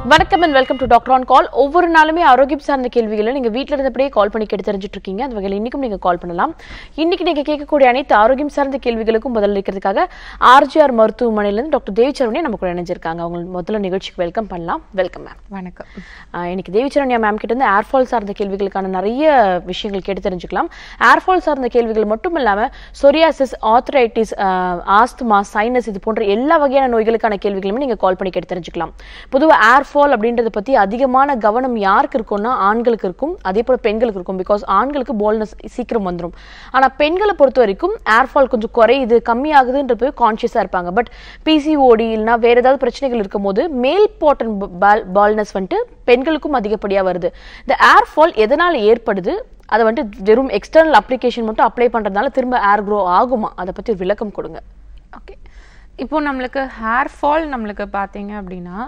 வணக்கம் and welcome to doctor on call ஒவ்வொரு நாளுமே ஆரோக்கியம் சார்ந்த கேள்விகளை நீங்க வீட்ல இருந்தபடியே கால் பண்ணி கேட்டு தெரிஞ்சுட்டு இருக்கீங்க அந்த வகையில் இன்னைக்கும் நீங்க கால் பண்ணலாம் இன்னைக்கு நீங்க கேட்கக்கூடிய அனைத்து ஆரோக்கியம் சார்ந்த கேள்விகளுக்கும் பதில் அளிக்கிறதுக்காக ஆர்ஜிஆர் மருத்துவமனையிலிருந்து டாக்டர் தேவிச்சரவணி நம்ம கூட இணைஞ்சிருக்காங்க அவங்க முதல்ல நிகழ்ச்சிக்கு வெல்கம் பண்ணலாம் வெல்கம் மேம் வணக்கம் இன்னைக்கு தேவிச்சரண்யா மேம் கிட்ட இருந்து ஏர்ஃபால் சார்ந்த கேள்விகளுக்கான நிறைய விஷயங்கள் கேட்டு தெரிஞ்சுக்கலாம் ஏர்ஃபால் சார்ந்த கேள்விகள் மட்டும் இல்லாம சொரியாசிஸ் ஆர்த்தரைட்டிஸ் ஆஸ்துமா சைனஸ் இது போன்ற எல்லா வகையான நோய்களுக்கான கேள்விகளுமே நீங்க கால் பண்ணி கேட்டு தெரிஞ்சுக்கலாம் பொதுவா ஏர்ஃபால் அப்படின்றத பத்தி அதிகமான கவனம் யாருக்கு இருக்கும்னா ஆண்களுக்கு இருக்கும் அதே போல பெண்களுக்கு இருக்கும் பிகாஸ் ஆண்களுக்கு போல்னஸ் சீக்கிரம் வந்துடும் ஆனா பெண்களை பொறுத்த வரைக்கும் ஏர்ஃபால் கொஞ்சம் குறையுது கம்மியாகுதுன்றது கான்சியஸா இருப்பாங்க பட் பிசிஓடி இல்லைனா வேற ஏதாவது பிரச்சனைகள் இருக்கும்போது மேல் பாட்டன் பால்னஸ் வந்துட்டு பெண்களுக்கும் அதிகப்படியா வருது இந்த ஏர்ஃபால் எதனால ஏற்படுது அதை வந்துட்டு வெறும் எக்ஸ்டர்னல் அப்ளிகேஷன் மட்டும் அப்ளை பண்றதுனால திரும்ப ஏர் க்ரோ ஆகுமா அதை பத்தி ஒரு விளக்கம் கொடுங்க ஓகே இப்போ நம்மளுக்கு ஹேர் ஃபால் நம்மளுக்கு பார்த்தீங்க அப்படின்னா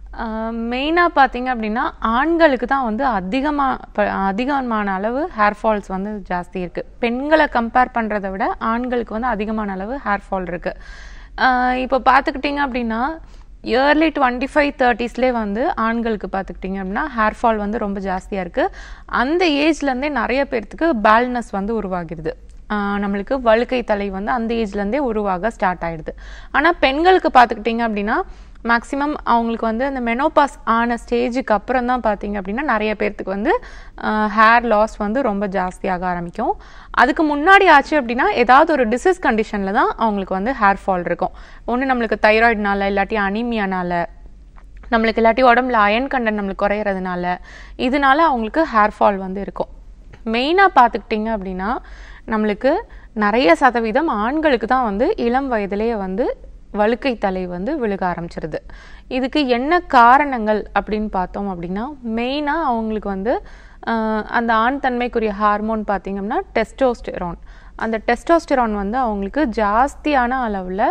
மெயினாக பார்த்தீங்க அப்படின்னா ஆண்களுக்கு தான் வந்து அதிகமாக அதிகமான அளவு ஹேர் ஃபால்ஸ் வந்து ஜாஸ்தி இருக்குது பெண்களை கம்பேர் பண்ணுறதை விட ஆண்களுக்கு வந்து அதிகமான அளவு ஹேர் ஃபால் இருக்குது இப்போ பார்த்துக்கிட்டிங்க அப்படின்னா இயர்லி டுவெண்ட்டி ஃபைவ் தேர்ட்டிஸ்லேயே வந்து ஆண்களுக்கு பார்த்துக்கிட்டிங்க அப்படின்னா ஹேர் ஃபால் வந்து ரொம்ப ஜாஸ்தியாக இருக்குது அந்த ஏஜ்லேருந்தே நிறைய பேர்த்துக்கு பேல்னஸ் வந்து உருவாகிடுது ஆஹ் நம்மளுக்கு வழுக்கை தலை வந்து அந்த ஏஜ்லேருந்தே உருவாக ஸ்டார்ட் ஆயிடுது ஆனால் பெண்களுக்கு பார்த்துக்கிட்டிங்க அப்படின்னா மேக்ஸிமம் அவங்களுக்கு வந்து அந்த மெனோபாஸ் ஆன ஸ்டேஜுக்கு அப்புறம் தான் பார்த்தீங்க அப்படின்னா நிறைய பேர்த்துக்கு வந்து ஹேர் லாஸ் வந்து ரொம்ப ஜாஸ்தியாக ஆரம்பிக்கும் அதுக்கு முன்னாடி ஆச்சு அப்படின்னா ஏதாவது ஒரு டிசீஸ் கண்டிஷனில் தான் அவங்களுக்கு வந்து ஹேர் ஃபால் இருக்கும் ஒன்று நம்மளுக்கு தைராய்டுனால இல்லாட்டி அனீமியானால நம்மளுக்கு இல்லாட்டி உடம்புல அயன் கண்டன் நம்மளுக்கு குறையிறதுனால இதனால அவங்களுக்கு ஹேர் ஃபால் வந்து இருக்கும் மெயினாக பார்த்துக்கிட்டிங்க அப்படின்னா நம்மளுக்கு நிறைய சதவீதம் ஆண்களுக்கு தான் வந்து இளம் வயதிலேயே வந்து வழுக்கை தலை வந்து விழுக ஆரம்பிச்சிருது இதுக்கு என்ன காரணங்கள் அப்படின்னு பார்த்தோம் அப்படின்னா மெயினாக அவங்களுக்கு வந்து ஆஹ், அந்த ஆண் தன்மைக்குரிய ஹார்மோன் பார்த்தீங்கன்னா டெஸ்டோஸ்டெரான் அந்த டெஸ்டோஸ்டெரான் வந்து அவங்களுக்கு ஜாஸ்தியான அளவில்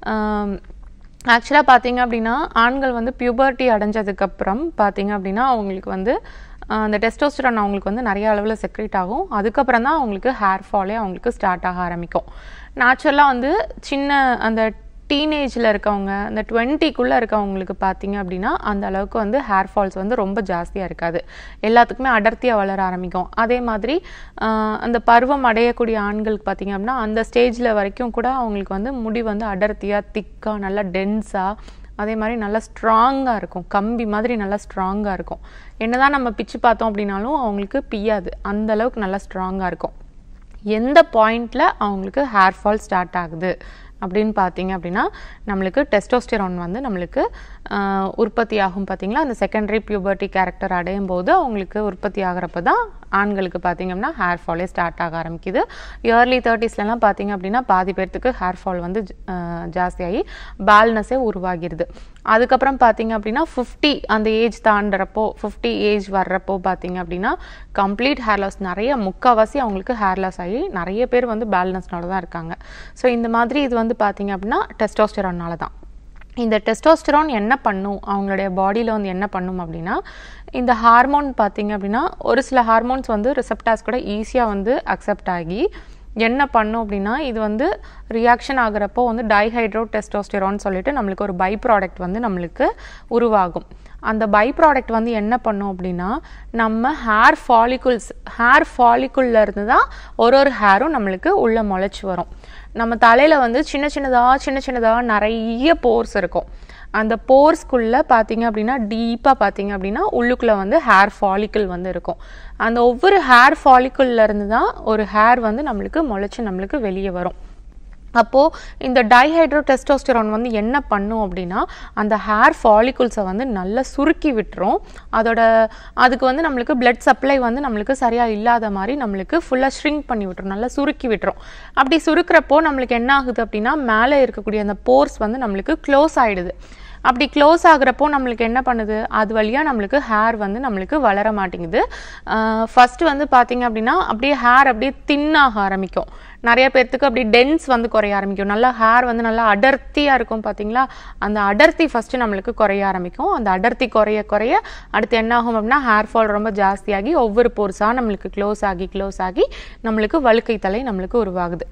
ஆக்சுவலாக பார்த்தீங்க அப்படின்னா ஆண்கள் வந்து பியூபர்ட்டி அடைஞ்சதுக்கப்புறம் பார்த்தீங்க அப்படின்னா அவங்களுக்கு வந்து ஆஹ், அந்த டெஸ்டோஸ்டரான் அவங்களுக்கு வந்து நிறைய அளவில் செக்ரேட் ஆகும் அதுக்கப்புறம் தான் அவங்களுக்கு ஹேர் ஃபாலே அவங்களுக்கு ஸ்டார்ட் ஆக ஆரம்பிக்கும் நேச்சுரலாக வந்து சின்ன அந்த டீனேஜில் இருக்கவங்க அந்த டுவெண்ட்டிக்குள்ளே இருக்கவங்களுக்கு பார்த்தீங்க அப்படின்னா அந்த அளவுக்கு வந்து ஹேர் ஃபால்ஸ் வந்து ரொம்ப ஜாஸ்தியாக இருக்காது எல்லாத்துக்குமே அடர்த்தியாக வளர ஆரம்பிக்கும் அதே மாதிரி ஆஹ், அந்த பருவம் அடையக்கூடிய ஆண்களுக்கு பார்த்தீங்க அப்படின்னா அந்த ஸ்டேஜில் வரைக்கும் கூட அவங்களுக்கு வந்து முடி வந்து அடர்த்தியாக திக்காக நல்லா டென்ஸாக அதே மாதிரி நல்லா ஸ்ட்ராங்காக இருக்கும் கம்பி மாதிரி நல்லா ஸ்ட்ராங்காக இருக்கும் என்னதான் நம்ம பிச்சு பார்த்தோம் அப்படின்னாலும் அவங்களுக்கு பிய்யாது அந்த அளவுக்கு நல்லா ஸ்ட்ராங்காக இருக்கும் எந்த பாயிண்ட்ல அவங்களுக்கு ஹேர் ஃபால் ஸ்டார்ட் ஆகுது அப்படின்னு பார்த்தீங்க அப்படின்னா நம்மளுக்கு டெஸ்டோஸ்டெரான் வந்து நம்மளுக்கு ஆஹ், உற்பத்தி ஆகும் பார்த்தீங்களா அந்த செகண்டரி பியூபர்ட்டி கேரக்டர் அடையும் போது அவங்களுக்கு உற்பத்தி ஆகிறப்ப தான் ஆண்களுக்கு பார்த்தீங்க அப்படின்னா ஹேர் ஃபாலே ஸ்டார்ட் ஆக ஆரம்பிக்குது இயர்லி தேர்ட்டிஸ்லலாம் பார்த்தீங்க அப்படின்னா பாதி பேர்த்துக்கு ஹேர் ஃபால் வந்து ஜ- ஆஹ், ஜாஸ்தியாகி பேல்னஸே உருவாகிருது அதுக்கப்புறம் பார்த்தீங்க அப்படின்னா ஃபிஃப்டி அந்த ஏஜ் தாண்டுறப்போ ஃபிஃப்டி ஏஜ் வர்றப்போ பார்த்தீங்க அப்படின்னா கம்ப்ளீட் ஹேர் லாஸ் நிறைய முக்கால்வாசி அவங்களுக்கு ஹேர் லாஸ் ஆகி நிறைய பேர் வந்து பேலன்ஸ்னோட தான் இருக்காங்க ஸோ இந்த மாதிரி இது வந்து பார்த்தீங்க அப்படின்னா டெஸ்டோஸ்டெரானால தான் இந்த டெஸ்டோஸ்டெரான் என்ன பண்ணும் அவங்களுடைய பாடியில் வந்து என்ன பண்ணும் அப்படின்னா இந்த ஹார்மோன் பார்த்தீங்க அப்படின்னா ஒரு சில ஹார்மோன்ஸ் வந்து ரிசப்டாஸ் கூட ஈஸியாக வந்து அக்செப்ட் ஆகி என்ன பண்ணும் அப்படின்னா இது வந்து ரியாக்ஷன் ஆகுறப்போ வந்து டைஹைட்ரோ டெஸ்டோஸ்டெரான் சொல்லிட்டு நம்மளுக்கு ஒரு பை ப்ராடக்ட் வந்து நம்மளுக்கு உருவாகும் அந்த பை ப்ராடக்ட் வந்து என்ன பண்ணும் அப்படின்னா நம்ம ஹேர் ஃபாலிகுல்ஸ் ஹேர் ஃபாலிகுல்ல இருந்து தான் ஒரு ஒரு ஹேரும் நம்மளுக்கு உள்ள முளைச்சி வரும் நம்ம தலையில வந்து சின்ன சின்னதா சின்ன சின்னதா நிறைய போர்ஸ் இருக்கும் அந்த போர்ஸ்க்குள்ள பார்த்தீங்க அப்படின்னா டீப்பாக பார்த்தீங்க அப்படின்னா உள்ளுக்குள்ள வந்து ஹேர் ஃபாலிக்கிள் வந்து இருக்கும் அந்த ஒவ்வொரு ஹேர் ஃபாலிக்குள்ள இருந்து தான் ஒரு ஹேர் வந்து நம்மளுக்கு முளைச்சு நம்மளுக்கு வெளியே வரும் அப்போது இந்த டைஹைட்ரோ டெஸ்டோஸ்டெரான் வந்து என்ன பண்ணும் அப்படின்னா அந்த ஹேர் ஃபாலிகுல்ஸை வந்து நல்லா சுருக்கி விட்டுரும் அதோட அதுக்கு வந்து நம்மளுக்கு blood சப்ளை வந்து நம்மளுக்கு சரியாக இல்லாத மாதிரி நம்மளுக்கு ஃபுல்லாக ஷ்ரிங்க் பண்ணி விட்டுரும் நல்லா சுருக்கி விட்டுரும் அப்படி சுருக்கிறப்போ நம்மளுக்கு என்ன ஆகுது அப்படின்னா மேலே இருக்கக்கூடிய அந்த போர்ஸ் வந்து நம்மளுக்கு க்ளோஸ் ஆயிடுது அப்படி க்ளோஸ் ஆகுறப்போ நம்மளுக்கு என்ன பண்ணுது அது வழியாக நம்மளுக்கு ஹேர் வந்து நம்மளுக்கு வளர மாட்டேங்குது ஃபர்ஸ்ட் வந்து பார்த்தீங்க அப்படின்னா அப்படியே ஹேர் அப்படியே தின்னாக ஆரம்பிக்கும் நிறைய பேர்த்துக்கு அப்படி டென்ஸ் வந்து குறைய ஆரம்பிக்கும் நல்லா ஹேர் வந்து நல்லா அடர்த்தியாக இருக்கும் பார்த்தீங்களா அந்த அடர்த்தி ஃபர்ஸ்ட் நம்மளுக்கு குறைய ஆரம்பிக்கும் அந்த அடர்த்தி குறைய குறைய அடுத்து என்ன ஆகும் அப்படின்னா ஹேர் ஃபால் ரொம்ப ஜாஸ்தியாகி ஒவ்வொரு போர்ஸாக நம்மளுக்கு க்ளோஸ் ஆகி க்ளோஸ் ஆகி நம்மளுக்கு வழுக்கை தலை நம்மளுக்கு உருவாகுது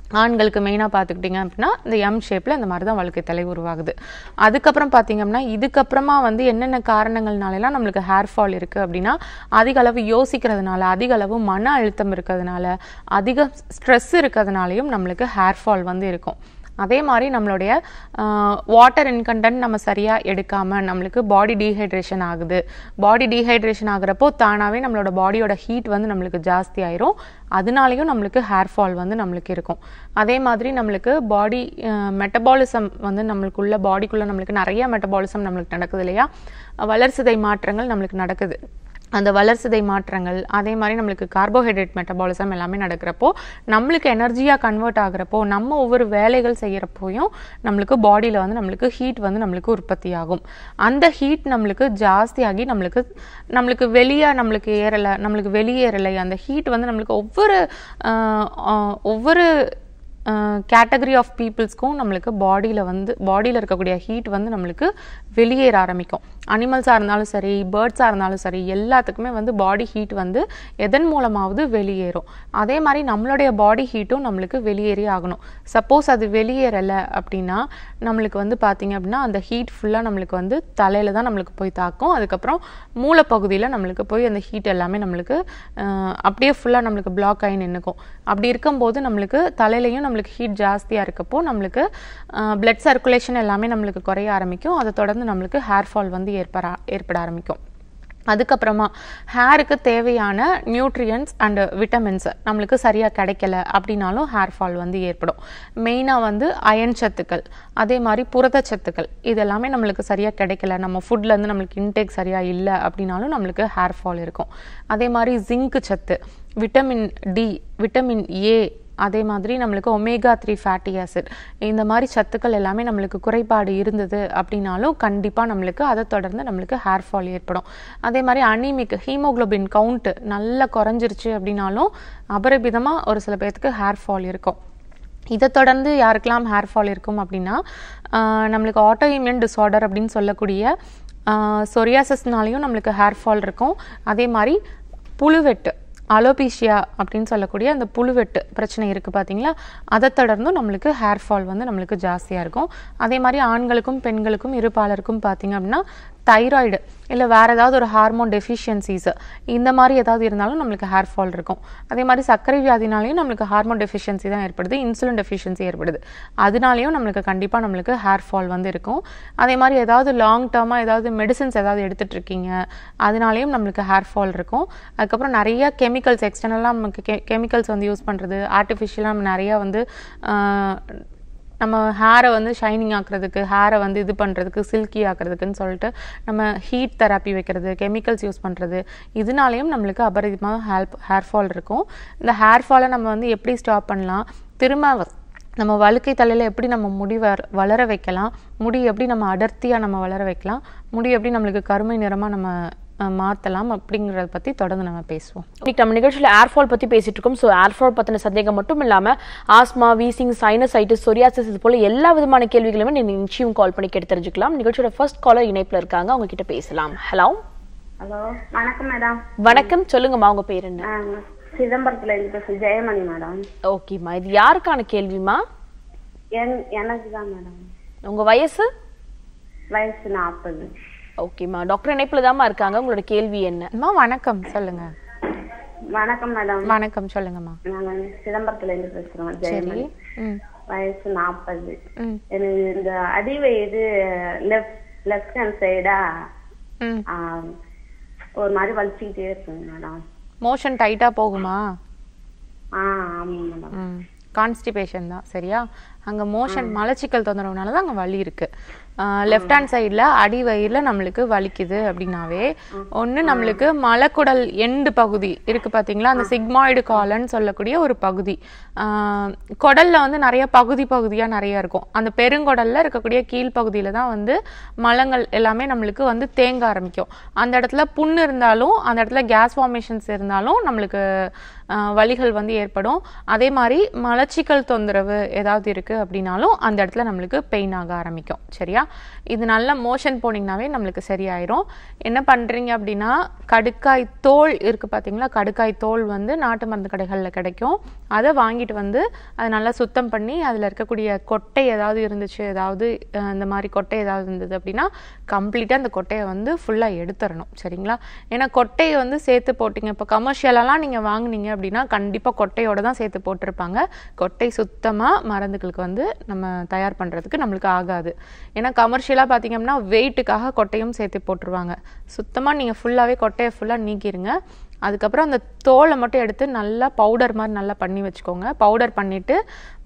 ஆண்களுக்கு மெயினாக பார்த்துக்கிட்டிங்க அப்படின்னா இந்த எம் ஷேப்பில் இந்த மாதிரி தான் வழுக்கை தலை உருவாகுது அதுக்கப்புறம் பார்த்தீங்க அப்படின்னா இதுக்கப்புறமா வந்து என்னென்ன காரணங்கள்னாலலாம் நம்மளுக்கு ஹேர் ஃபால் இருக்குது அப்படின்னா அதிக அளவு யோசிக்கிறதுனால அதிக அளவு மன அழுத்தம் இருக்கிறதுனால அதிக ஸ்ட்ரெஸ் இருக்கிறதுனாலையும் நம்மளுக்கு ஹேர் ஃபால் வந்து இருக்கும் அதே மாதிரி நம்மளுடைய வாட்டர் இன்கண்டன்ட் நம்ம சரியாக எடுக்காமல் நம்மளுக்கு பாடி டீஹைட்ரேஷன் ஆகுது பாடி டீஹைட்ரேஷன் ஆகுறப்போ தானாகவே நம்மளோட பாடியோட ஹீட் வந்து நம்மளுக்கு ஜாஸ்தி ஆயிரும் அதனாலையும் நம்மளுக்கு ஹேர் ஃபால் வந்து நம்மளுக்கு இருக்கும் அதே மாதிரி நம்மளுக்கு பாடி மெட்டபாலிசம் வந்து நம்மளுக்குள்ள பாடிக்குள்ளே நம்மளுக்கு நிறைய மெட்டபாலிசம் நம்மளுக்கு நடக்குது இல்லையா வளர்சிதை மாற்றங்கள் நம்மளுக்கு நடக்குது அந்த வளர்சிதை மாற்றங்கள் அதே மாதிரி நம்மளுக்கு கார்போஹைட்ரேட் மெட்டபாலிசம் எல்லாமே நடக்கிறப்போ நம்மளுக்கு எனர்ஜியாக கன்வெர்ட் ஆகுறப்போ நம்ம ஒவ்வொரு வேலைகள் செய்கிறப்போயும் நம்மளுக்கு பாடியில் வந்து நம்மளுக்கு ஹீட் வந்து நம்மளுக்கு உற்பத்தி ஆகும் அந்த ஹீட் நம்மளுக்கு ஜாஸ்தியாகி நம்மளுக்கு நம்மளுக்கு வெளியே நம்மளுக்கு ஏறலை நம்மளுக்கு வெளியேறலை அந்த ஹீட் வந்து நம்மளுக்கு ஒவ்வொரு ஆஹ், ஆஹ், ஒவ்வொரு கேட்டகரி ஆஃப் பீப்புள்ஸ்க்கும் நம்மளுக்கு பாடியில் வந்து பாடியில் இருக்கக்கூடிய ஹீட் வந்து நம்மளுக்கு வெளியேற ஆரம்பிக்கும் அனிமல்ஸாக இருந்தாலும் சரி பேர்ட்ஸாக இருந்தாலும் சரி எல்லாத்துக்குமே வந்து பாடி ஹீட் வந்து எதன் மூலமாவது வெளியேறும் அதே மாதிரி நம்மளுடைய பாடி ஹீட்டும் நம்மளுக்கு வெளியேறி ஆகணும் சப்போஸ் அது வெளியேறலை அப்படின்னா நம்மளுக்கு வந்து பார்த்தீங்க அப்படின்னா அந்த ஹீட் ஃபுல்லாக நம்மளுக்கு வந்து தலையில் தான் நம்மளுக்கு போய் தாக்கும் அதுக்கப்புறம் மூளைப்பகுதியில் நம்மளுக்கு போய் அந்த ஹீட் எல்லாமே நம்மளுக்கு அஹ், அப்படியே ஃபுல்லாக நம்மளுக்கு பிளாக் ஆகி நின்றுக்கும் அப்படி இருக்கும்போது நம்மளுக்கு தலையிலையும் நம்மளுக்கு ஹீட் ஜாஸ்தியாக இருக்கப்போ நம்மளுக்கு பிளட் சர்க்குலேஷன் எல்லாமே நம்மளுக்கு குறைய ஆரம்பிக்கும் அதை தொடர்ந்து நம்மளுக்கு ஹேர் ஃபால் வந்து ஏற்பட ஏற்பட ஆரம்பிக்கும் அதுக்கப்புறமா ஹேருக்கு தேவையான நியூட்ரியன்ஸ் அண்ட் விட்டமின்ஸ் நம்மளுக்கு சரியாக கிடைக்கல அப்படின்னாலும் ஹேர் ஃபால் வந்து ஏற்படும் மெயினாக வந்து அயன் சத்துக்கள் அதே மாதிரி புரதச்சத்துக்கள் இது எல்லாமே நம்மளுக்கு சரியாக கிடைக்கல நம்ம ஃபுட்லேருந்து நம்மளுக்கு இன்டேக் சரியாக இல்லை அப்படின்னாலும் நம்மளுக்கு ஹேர் ஃபால் இருக்கும் அதே மாதிரி ஜிங்க் சத்து விட்டமின் டி விட்டமின் ஏ அதே மாதிரி நம்மளுக்கு ஒமேகா த்ரீ ஃபேட்டி ஆசிட் இந்த மாதிரி சத்துக்கள் எல்லாமே நம்மளுக்கு குறைபாடு இருந்தது அப்படின்னாலும் கண்டிப்பாக நம்மளுக்கு அதை தொடர்ந்து நம்மளுக்கு ஹேர் ஃபால் ஏற்படும் அதே மாதிரி அனீமிக் ஹீமோகுளோபின் கவுண்ட் நல்லா குறைஞ்சிருச்சு அப்படின்னாலும் அபரிபிதமாக ஒரு சில பேர்த்துக்கு ஹேர் ஃபால் இருக்கும் இதை தொடர்ந்து யாருக்கெல்லாம் ஹேர் ஃபால் இருக்கும் அப்படின்னா ஆஹ் நம்மளுக்கு ஆட்டோ இம்யூன் டிஸார்டர் அப்படின்னு சொல்லக்கூடிய சொரியாசஸ்னாலையும் நம்மளுக்கு ஹேர் ஃபால் இருக்கும் அதே மாதிரி புழுவெட்டு அலோபீஷியா அப்படின்னு சொல்லக்கூடிய அந்த புழுவெட்டு பிரச்சனை இருக்குது பார்த்தீங்களா அதை தொடர்ந்தும் நம்மளுக்கு ஹேர் ஃபால் வந்து நம்மளுக்கு ஜாஸ்தியாக இருக்கும் அதே மாதிரி ஆண்களுக்கும் பெண்களுக்கும் இருபாலருக்கும் பார்த்தீங்க அப்படின்னா தைராய்டு இல்லை வேறு ஏதாவது ஒரு ஹார்மோன் டெஃபிஷியன்சிஸ் இந்த மாதிரி ஏதாவது இருந்தாலும் நம்மளுக்கு ஹேர் ஃபால் இருக்கும் அதே மாதிரி சர்க்கரை வியாதினாலையும் நம்மளுக்கு ஹார்மோன் டெஃபிஷியன்சி தான் ஏற்படுது இன்சுலின் டெஃபிஷியன்சி ஏற்படுது அதனாலையும் நம்மளுக்கு கண்டிப்பாக நம்மளுக்கு ஹேர் ஃபால் வந்து இருக்கும் அதே மாதிரி ஏதாவது லாங் டேர்மாக ஏதாவது மெடிசின்ஸ் ஏதாவது எடுத்துட்டு இருக்கீங்க அதனாலையும் நம்மளுக்கு ஹேர் ஃபால் இருக்கும் அதுக்கப்புறம் நிறைய கெமிக்கல்ஸ் எக்ஸ்டர்னலாக நமக்கு கெ கெமிக்கல்ஸ் வந்து யூஸ் பண்ணுறது ஆர்டிஃபிஷியலாக நம்ம நிறையா வந்து ஆஹ், நம்ம ஹேரை வந்து ஷைனிங் ஆக்குறதுக்கு ஹேரை வந்து இது பண்ணுறதுக்கு சில்கி ஆக்குறதுக்குன்னு சொல்லிட்டு நம்ம ஹீட் தெராப்பி வைக்கிறது கெமிக்கல்ஸ் யூஸ் பண்ணுறது இதனாலையும் நம்மளுக்கு அபரிதமாக ஹேர் ஹேர் ஃபால் இருக்கும் இந்த ஹேர் ஃபாலை நம்ம வந்து எப்படி ஸ்டாப் பண்ணலாம் திரும்ப வ- நம்ம வழுக்கை தலையில் எப்படி நம்ம முடி வர வளர வைக்கலாம் முடி எப்படி நம்ம அடர்த்தியாக நம்ம வளர வைக்கலாம் முடி எப்படி நம்மளுக்கு கருமை நிறமாக நம்ம அஹ், மாற்றலாம் அப்படிங்கிறத பற்றி தொடர்ந்து நம்ம பேசுவோம் இன்னைக்கு நம்ம நிகழ்ச்சியில் ஏர்ஃபால் பத்தி பேசிட்டு இருக்கோம் ஸோ ஏர்ஃபால் பத்தின சந்தேகம் மட்டும் இல்லாம ஆஸ்மா வீசிங் சைனசைட்டிஸ் சொரியாசிஸ் இது போல எல்லா விதமான கேள்விகளுமே நீங்க நிச்சயம் கால் பண்ணி கேட்டு தெரிஞ்சுக்கலாம் நிகழ்ச்சியோட ஃபர்ஸ்ட் காலர் இணைப்புல இருக்காங்க அவங்க கிட்ட பேசலாம் ஹலோ ஹலோ வணக்கம் மேடம் வணக்கம் சொல்லுங்கம்மா உங்க பேர் என்ன நான் சிதம்பரத்துல இருந்து பேசுறேன் ஜெயமணி மேடம் ஓகேம்மா இது யாருக்கான கேள்விமா என் எனக்கு தான் மேடம் உங்க வயசு வயசு நாற்பது ஓகேம்மா டாக்டர் இணைப்புல தாம்மா இருக்காங்க உங்களோட கேள்வி என்ன அம்மா வணக்கம் சொல்லுங்கள் வணக்கம் மேடம் வணக்கம் சொல்லுங்கம்மா நாங்க சிதம்பரத்துல இருந்து பேசுறோம் சரி ஜெயமணி ம் வயசு நாற்பது ம் எனக்கு இந்த அடிவயிறு லெஃப்ட் லெஃப்ட் ஹேண்ட் சைடா ம் ஒரு மாதிரி வலிச்சுக்கிட்டே இருக்குங்க மேடம் மோஷன் டைட்டாக போகுமா ஆ ஆமாம் மேடம் ம் கான்ஸ்டிபேஷன் தான் சரியா அங்கே மோஷன் மலச்சிக்கல் தொந்தரவுனால தான் அங்கே வலி இருக்கு லெஃப்ட் ஹேண்ட் சைடில் அடி வயிறில் நம்மளுக்கு வலிக்குது அப்படின்னாவே ஒன்று நம்மளுக்கு மலக்குடல் எண்டு பகுதி இருக்கு பார்த்தீங்களா அந்த சிக்மாய்டு காலன்னு சொல்லக்கூடிய ஒரு பகுதி ஆஹ் குடல்ல வந்து நிறைய பகுதி பகுதியாக நிறைய இருக்கும் அந்த பெருங்குடல்ல இருக்கக்கூடிய கீழ்ப்பகுதியில தான் வந்து மலங்கள் எல்லாமே நம்மளுக்கு வந்து தேங்க ஆரம்பிக்கும் அந்த இடத்துல புண்ணு இருந்தாலும் அந்த இடத்துல கேஸ் ஃபார்மேஷன்ஸ் இருந்தாலும் நம்மளுக்கு ஆஹ் வலிகள் வந்து ஏற்படும் அதே மாதிரி மலச்சிக்கல் தொந்தரவு ஏதாவது இருக்கு அப்படின்னாலும் அந்த இடத்துல நம்மளுக்கு பெயின் ஆக ஆரம்பிக்கும் சரியா இது நல்லா மோஷன் போனீங்கனாவே நம்மளுக்கு சரியாயிரும் என்ன பண்ணுறீங்க அப்படின்னா கடுக்காய் தோல் இருக்குது பார்த்தீங்களா கடுக்காய் தோல் வந்து நாட்டு மருந்து கடைகளில் கிடைக்கும் அதை வாங்கிட்டு வந்து அதை நல்லா சுத்தம் பண்ணி அதில் இருக்கக்கூடிய கொட்டை ஏதாவது இருந்துச்சு ஏதாவது அஹ், இந்த மாதிரி கொட்டை ஏதாவது இருந்தது அப்படின்னா கம்ப்ளீட்டாக அந்த கொட்டையை வந்து ஃபுல்லாக எடுத்துடணும் சரிங்களா ஏன்னா கொட்டையை வந்து சேர்த்து போட்டிங்க இப்போ கமர்ஷியலெல்லாம் நீங்கள் வாங்குனீங்க அப்படின்னா கண்டிப்பாக கொட்டையோட தான் சேர்த்து போட்டிருப்பாங்க கொட்டை சுத்தமாக மருந்துகளுக்கு வந்து நம்ம தயார் பண்ணுறதுக்கு நம்மளுக்கு ஆகாது ஏன்னா கமர்ஷியலாக பார்த்தீங்க அப்படின்னா வெயிட்டுக்காக கொட்டையும் சேர்த்து போட்டுருவாங்க சுத்தமாக நீங்கள் ஃபுல்லாகவே கொட்டையை ஃபுல்லாக நீக்கிருங்க அதுக்கப்புறம் அந்த தோலை மட்டும் எடுத்து நல்லா பவுடர் மாதிரி நல்லா பண்ணி வச்சுக்கோங்க பவுடர் பண்ணிவிட்டு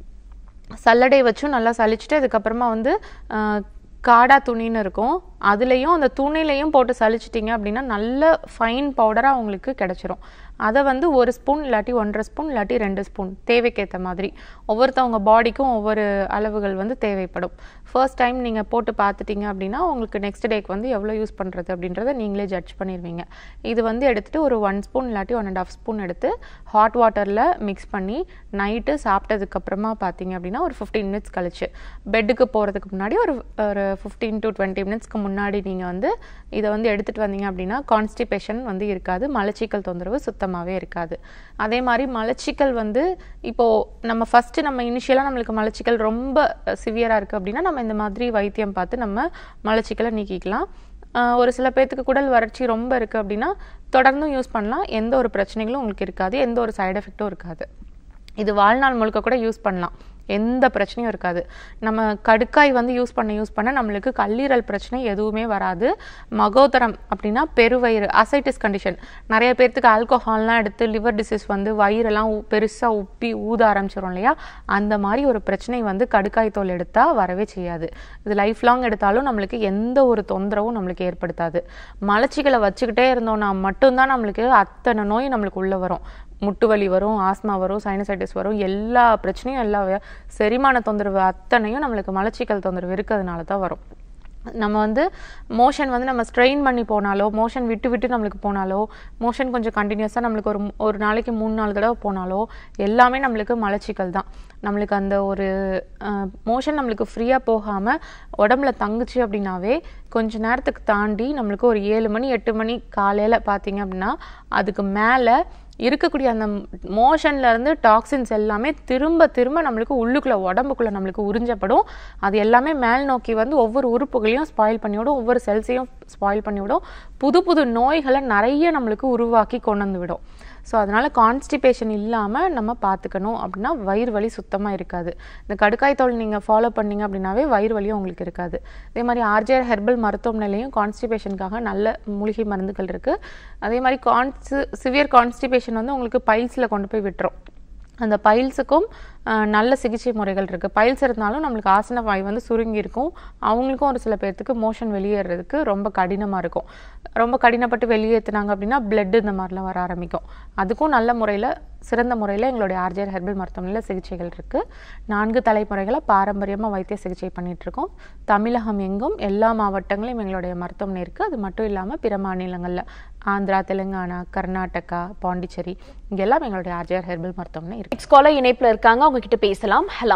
சல்லடை வச்சும் நல்லா சலிச்சுட்டு அதுக்கப்புறமா வந்து ஆஹ், காடா துணின்னு இருக்கும் அதுலேயும் அந்த துணிலையும் போட்டு சலிச்சிட்டிங்க அப்படின்னா நல்ல ஃபைன் பவுடராக உங்களுக்கு கிடச்சிரும் அதை வந்து ஒரு ஸ்பூன் இல்லாட்டி ஒன்றரை ஸ்பூன் இல்லாட்டி ரெண்டு ஸ்பூன் தேவைக்கேற்ற மாதிரி ஒவ்வொருத்தவங்க பாடிக்கும் ஒவ்வொரு அளவுகள் வந்து தேவைப்படும் ஃபர்ஸ்ட் டைம் நீங்கள் போட்டு பார்த்துட்டீங்க அப்படின்னா உங்களுக்கு நெக்ஸ்ட் டேக்கு வந்து எவ்வளோ யூஸ் பண்ணுறது அப்படின்றத நீங்களே ஜட்ஜ் பண்ணிடுவீங்க இது வந்து எடுத்துகிட்டு ஒரு ஒன் ஸ்பூன் இல்லாட்டி ஒன் அண்ட் ஆஃப் ஸ்பூன் எடுத்து ஹாட் வாட்டரில் மிக்ஸ் பண்ணி நைட்டு சாப்பிட்டதுக்கப்புறமா பார்த்தீங்க அப்படின்னா ஒரு ஃபிஃப்டீன் மினிட்ஸ் கழிச்சு பெட்டுக்கு போகிறதுக்கு முன்னாடி ஒரு ஒரு ஃபிஃப்டீன் டு டுவெண்ட்டி மினிட்ஸ்க்கு முன்னாடி நீங்கள் வந்து இதை வந்து எடுத்துகிட்டு வந்தீங்க அப்படின்னா கான்ஸ்டிபேஷன் வந்து இருக்காது மலச்சிக்கல் தொந்தரவு சுத்தமாகவே இருக்காது அதே மாதிரி மலச்சிக்கல் வந்து இப்போது நம்ம ஃபஸ்ட்டு நம்ம இனிஷியலாக நம்மளுக்கு மலச்சிக்கல் ரொம்ப சிவியராக இருக்குது அப்படின்னா நம்ம இந்த மாதிரி வைத்தியம் பார்த்து நம்ம மலச்சிக்கலை நீக்கிக்கலாம் ஆஹ் ஒரு சில பேர்த்துக்கு குடல் வறட்சி ரொம்ப இருக்குது அப்படின்னா தொடர்ந்தும் யூஸ் பண்ணலாம் எந்த ஒரு பிரச்சனைகளும் உங்களுக்கு இருக்காது எந்த ஒரு சைடு எஃபெக்ட்டும் இருக்காது இது வாழ்நாள் முழுக்க கூட யூஸ் பண்ணலாம் எந்த பிரச்சனையும் இருக்காது நம்ம கடுக்காய் வந்து யூஸ் பண்ண யூஸ் பண்ண நம்மளுக்கு கல்லீரல் பிரச்சனை எதுவுமே வராது மகோதரம் அப்படின்னா பெருவயிறு அசைட்டிஸ் கண்டிஷன் நிறைய பேர்த்துக்கு ஆல்கோஹால்லாம் எடுத்து லிவர் டிசீஸ் வந்து வயிறெல்லாம் உ- பெருசா உப்பி ஊத ஆரம்பிச்சிரும் இல்லையா அந்த மாதிரி ஒரு பிரச்சனை வந்து கடுக்காய் தோல் எடுத்தா வரவே செய்யாது இது லைஃப் லாங் எடுத்தாலும் நம்மளுக்கு எந்த ஒரு தொந்தரவும் நம்மளுக்கு ஏற்படுத்தாது மலச்சிக்கலை வச்சுக்கிட்டே இருந்தோம்னா மட்டும்தான் நம்மளுக்கு அத்தனை நோய் நம்மளுக்கு உள்ள வரும் முட்டு வலி வரும் ஆஸ்மா வரும் சைனசைட்டிஸ் வரும் எல்லா பிரச்சனையும் எல்லா வே- செரிமான தொந்தரவு அத்தனையும் நம்மளுக்கு மலச்சிக்கல் தொந்தரவு இருக்கிறதுனால தான் வரும் நம்ம வந்து மோஷன் வந்து நம்ம ஸ்ட்ரெயின் பண்ணி போனாலோ மோஷன் விட்டு விட்டு நம்மளுக்கு போனாலோ மோஷன் கொஞ்சம் கண்டினியூஸாக நம்மளுக்கு ஒரு மு- ஒரு நாளைக்கு மூணு நாலு தடவை போனாலோ எல்லாமே நம்மளுக்கு மலச்சிக்கல் தான் நம்மளுக்கு அந்த ஒரு மோஷன் நம்மளுக்கு ஃப்ரீயாக போகாமல் உடம்புல தங்குச்சு அப்படின்னாவே கொஞ்ச நேரத்துக்கு தாண்டி நம்மளுக்கு ஒரு ஏழு மணி எட்டு மணி காலையில் பார்த்தீங்க அப்படின்னா அதுக்கு மேலே இருக்கக்கூடிய அந்த மோஷன்ல இருந்து டாக்ஸின்ஸ் எல்லாமே திரும்ப திரும்ப நம்மளுக்கு உள்ளுக்குள்ள உடம்புக்குள்ள நம்மளுக்கு உறிஞ்சப்படும் அது எல்லாமே மேல் நோக்கி வந்து ஒவ்வொரு உறுப்புகளையும் ஸ்பாயில் பண்ணிவிடும் ஒவ்வொரு செல்ஸையும் ஸ்பாயில் பண்ணிவிடும் புது புது நோய்களை நிறைய நம்மளுக்கு உருவாக்கி கொண்டு வந்து விடும் ஸோ அதனால கான்ஸ்டிபேஷன் இல்லாமல் நம்ம பார்த்துக்கணும் அப்படின்னா வயிறு வலி சுத்தமாக இருக்காது இந்த கடுக்காய் தோல் நீங்கள் ஃபாலோ பண்ணீங்க அப்படின்னாவே வயிறு வலியும் உங்களுக்கு இருக்காது அதே மாதிரி ஆர்ஜிஆர் ஹெர்பல் மருத்துவமனையிலையும் கான்ஸ்டிபேஷனுக்காக நல்ல மூலிகை மருந்துகள் இருக்குது அதே மாதிரி கான்ஸ் சிவியர் கான்ஸ்டிபேஷன் வந்து உங்களுக்கு பைல்ஸில் கொண்டு போய் விட்டுரும் அந்த பைல்ஸுக்கும் நல்ல சிகிச்சை முறைகள் இருக்குது பைல்ஸ் இருந்தாலும் நம்மளுக்கு ஆசன வாய் வந்து சுருங்கி இருக்கும் அவங்களுக்கும் ஒரு சில பேர்த்துக்கு மோஷன் வெளியேறதுக்கு ரொம்ப கடினமாக இருக்கும் ரொம்ப கடினப்பட்டு வெளியேற்றுனாங்க அப்படின்னா பிளட் இந்த மாதிரிலாம் வர ஆரம்பிக்கும் அதுக்கும் நல்ல முறையில் சிறந்த முறையில் எங்களுடைய ஆர்ஜிஆர் ஹெர்பல் மருத்துவமனையில் சிகிச்சைகள் இருக்குது நான்கு தலைமுறைகளை பாரம்பரியமாக வைத்திய சிகிச்சை பண்ணிட்டு இருக்கோம் தமிழகம் எங்கும் எல்லா மாவட்டங்களையும் எங்களுடைய மருத்துவமனை இருக்குது அது மட்டும் இல்லாமல் பிற மாநிலங்களில் ஆந்திரா தெலுங்கானா கர்நாடகா பாண்டிச்சேரி இங்கெல்லாம் எங்களுடைய ஆர்ஜிஆர் ஹெர்பல் மருத்துவமனை இருக்குது நெக்ஸ்ட் காலர் இணைப்புல இருக்காங்க அவங்க கிட்ட பேசலாம் ஹலோ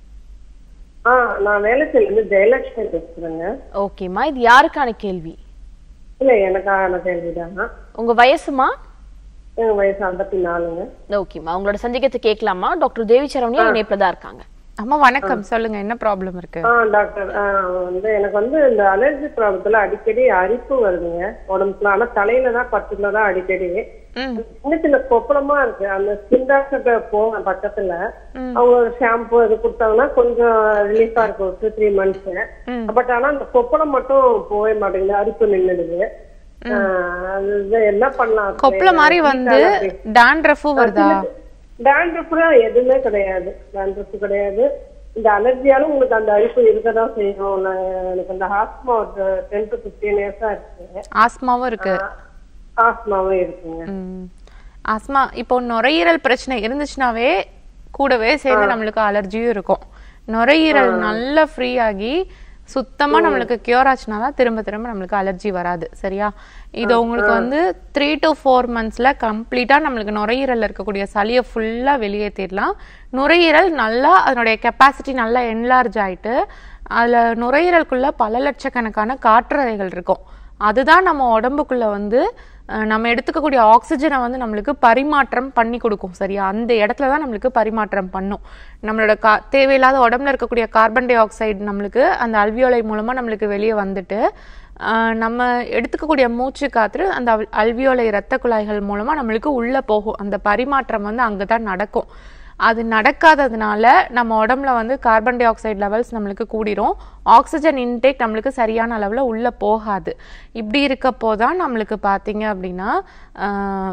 ஆ நான் வேலைச்சேரியில ஜெயலட்சுமி பேசுறேங்க ஓகேம்மா இது யாருக்கான கேள்வி இல்ல எனக்கான கேள்விதாங்க உங்க வயசுமா எங்க வயசு ஐம்பத்தி நாலுங்க ஓகேம்மா உங்களோட சந்தேகத்தை கேட்கலாமா டாக்டர் தேவி சரவணியா இணைப்புல தான் இருக்காங்க அம்மா வணக்கம் சொல்லுங்க என்ன ப்ராப்ளம் இருக்கு ஆ டாக்டர் ஆ, வந்து எனக்கு வந்து இந்த அலர்ஜி ப்ராப்ளத்துல அடிக்கடி அரிப்பு வருதுங்க உடம்புல ஆனா தலையில தான் பர்டிகுலரா அடிக்கடி ம் சின்ன சின்ன கொப்பளமா இருக்கு அந்த ஸ்கின் டாக்டர்கிட்ட போவேன் பக்கத்துல அவங்க ஷாம்பு இது கொடுத்தாங்கன்னா கொஞ்சம் ரிலீஃபா இருக்கும் டூ த்ரீ மந்த்ஸ் பட் ஆனா அந்த கொப்பளம் மட்டும் போகவே மாட்டேங்குது அரிப்பு நின்னுடுது ஆ, அது இது என்ன பண்ணலாம் கொப்பள மாதிரி வந்து டாண்ட்ரஃபும் வருதா டேண்ட்ரஃப்லாம் எதுவுமே கிடையாது டேண்ட்ரஃப் கிடையாது இந்த அலர்ஜியால உங்களுக்கு அந்த அரிப்பு இருக்கதான் செய்யும் நான் எனக்கு அந்த ஆஸ்மா ஒரு டென் டு பிப்டீன் இயர்ஸா இருக்கு ஆஸ்மாவும் இருக்கு ஆஸ்மாவும் இருக்குங்க ம். ஆஸ்மா இப்போ நுரையீரல் பிரச்சனை இருந்துச்சுனாவே கூடவே சேர்ந்து நம்மளுக்கு அலர்ஜியும் இருக்கும் நுரையீரல் நல்லா ஃப்ரீ ஆகி சுத்தமா நம்மளுக்கு கியூர் ஆச்சுனா தான் திரும்ப திரும்ப நம்மளுக்கு அலர்ஜி வராது சரியா இது உங்களுக்கு வந்து த்ரீ டு ஃபோர் மந்த்ஸ்ல கம்ப்ளீட்டா நம்மளுக்கு நுரையீரல்ல இருக்கக்கூடிய சளியை ஃபுல்லா வெளியேற்றிடலாம் நுரையீரல் நல்லா அதனுடைய கெப்பாசிட்டி நல்லா என்லார்ஜ் ஆயிட்டு அதுல நுரையீரலுக்குள்ள பல லட்சக்கணக்கான காற்றறைகள் இருக்கும் அதுதான் நம்ம உடம்புக்குள்ள வந்து அஹ், நம்ம எடுத்துக்கக்கூடிய ஆக்சிஜனை வந்து நம்மளுக்கு பரிமாற்றம் பண்ணி கொடுக்கும் சரியா அந்த இடத்துல தான் நம்மளுக்கு பரிமாற்றம் பண்ணும் நம்மளோட கா தேவையில்லாத உடம்புல இருக்கக்கூடிய கார்பன் டை ஆக்சைடு நம்மளுக்கு அந்த அல்வியோலை மூலமா நம்மளுக்கு வெளியே வந்துட்டு ஆஹ் நம்ம எடுத்துக்கக்கூடிய மூச்சு காற்று அந்த அல்- அல்வியோலை இரத்த குழாய்கள் மூலமா நம்மளுக்கு உள்ள போகும் அந்த பரிமாற்றம் வந்து அங்கதான் நடக்கும் அது நடக்காததுனால நம்ம உடம்புல வந்து கார்பன் டை ஆக்சைடு லெவல்ஸ் நம்மளுக்கு கூடிரும் ஆக்சிஜன் இன்டேக் நம்மளுக்கு சரியான அளவுல உள்ள போகாது இப்படி இருக்கப்போ தான் நம்மளுக்கு பார்த்தீங்க அப்படின்னா ஆஹ்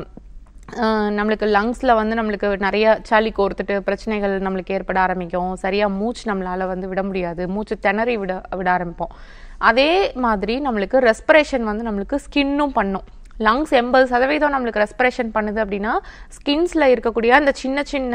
ஆஹ் நம்மளுக்கு லங்ஸ்ல வந்து நம்மளுக்கு நிறைய சளி கோர்த்துட்டு பிரச்சனைகள் நம்மளுக்கு ஏற்பட ஆரம்பிக்கும் சரியா மூச்சு நம்மளால வந்து விட முடியாது மூச்சு திணறி விட விட ஆரம்பிப்போம் அதே மாதிரி நம்மளுக்கு ரெஸ்பிரேஷன் வந்து நம்மளுக்கு ஸ்கின்னும் பண்ணும் லங்ஸ் எண்பது சதவீதம் நம்மளுக்கு ரெஸ்பிரேஷன் பண்ணுது அப்படின்னா ஸ்கின்ஸ்ல இருக்கக்கூடிய அந்த சின்ன சின்ன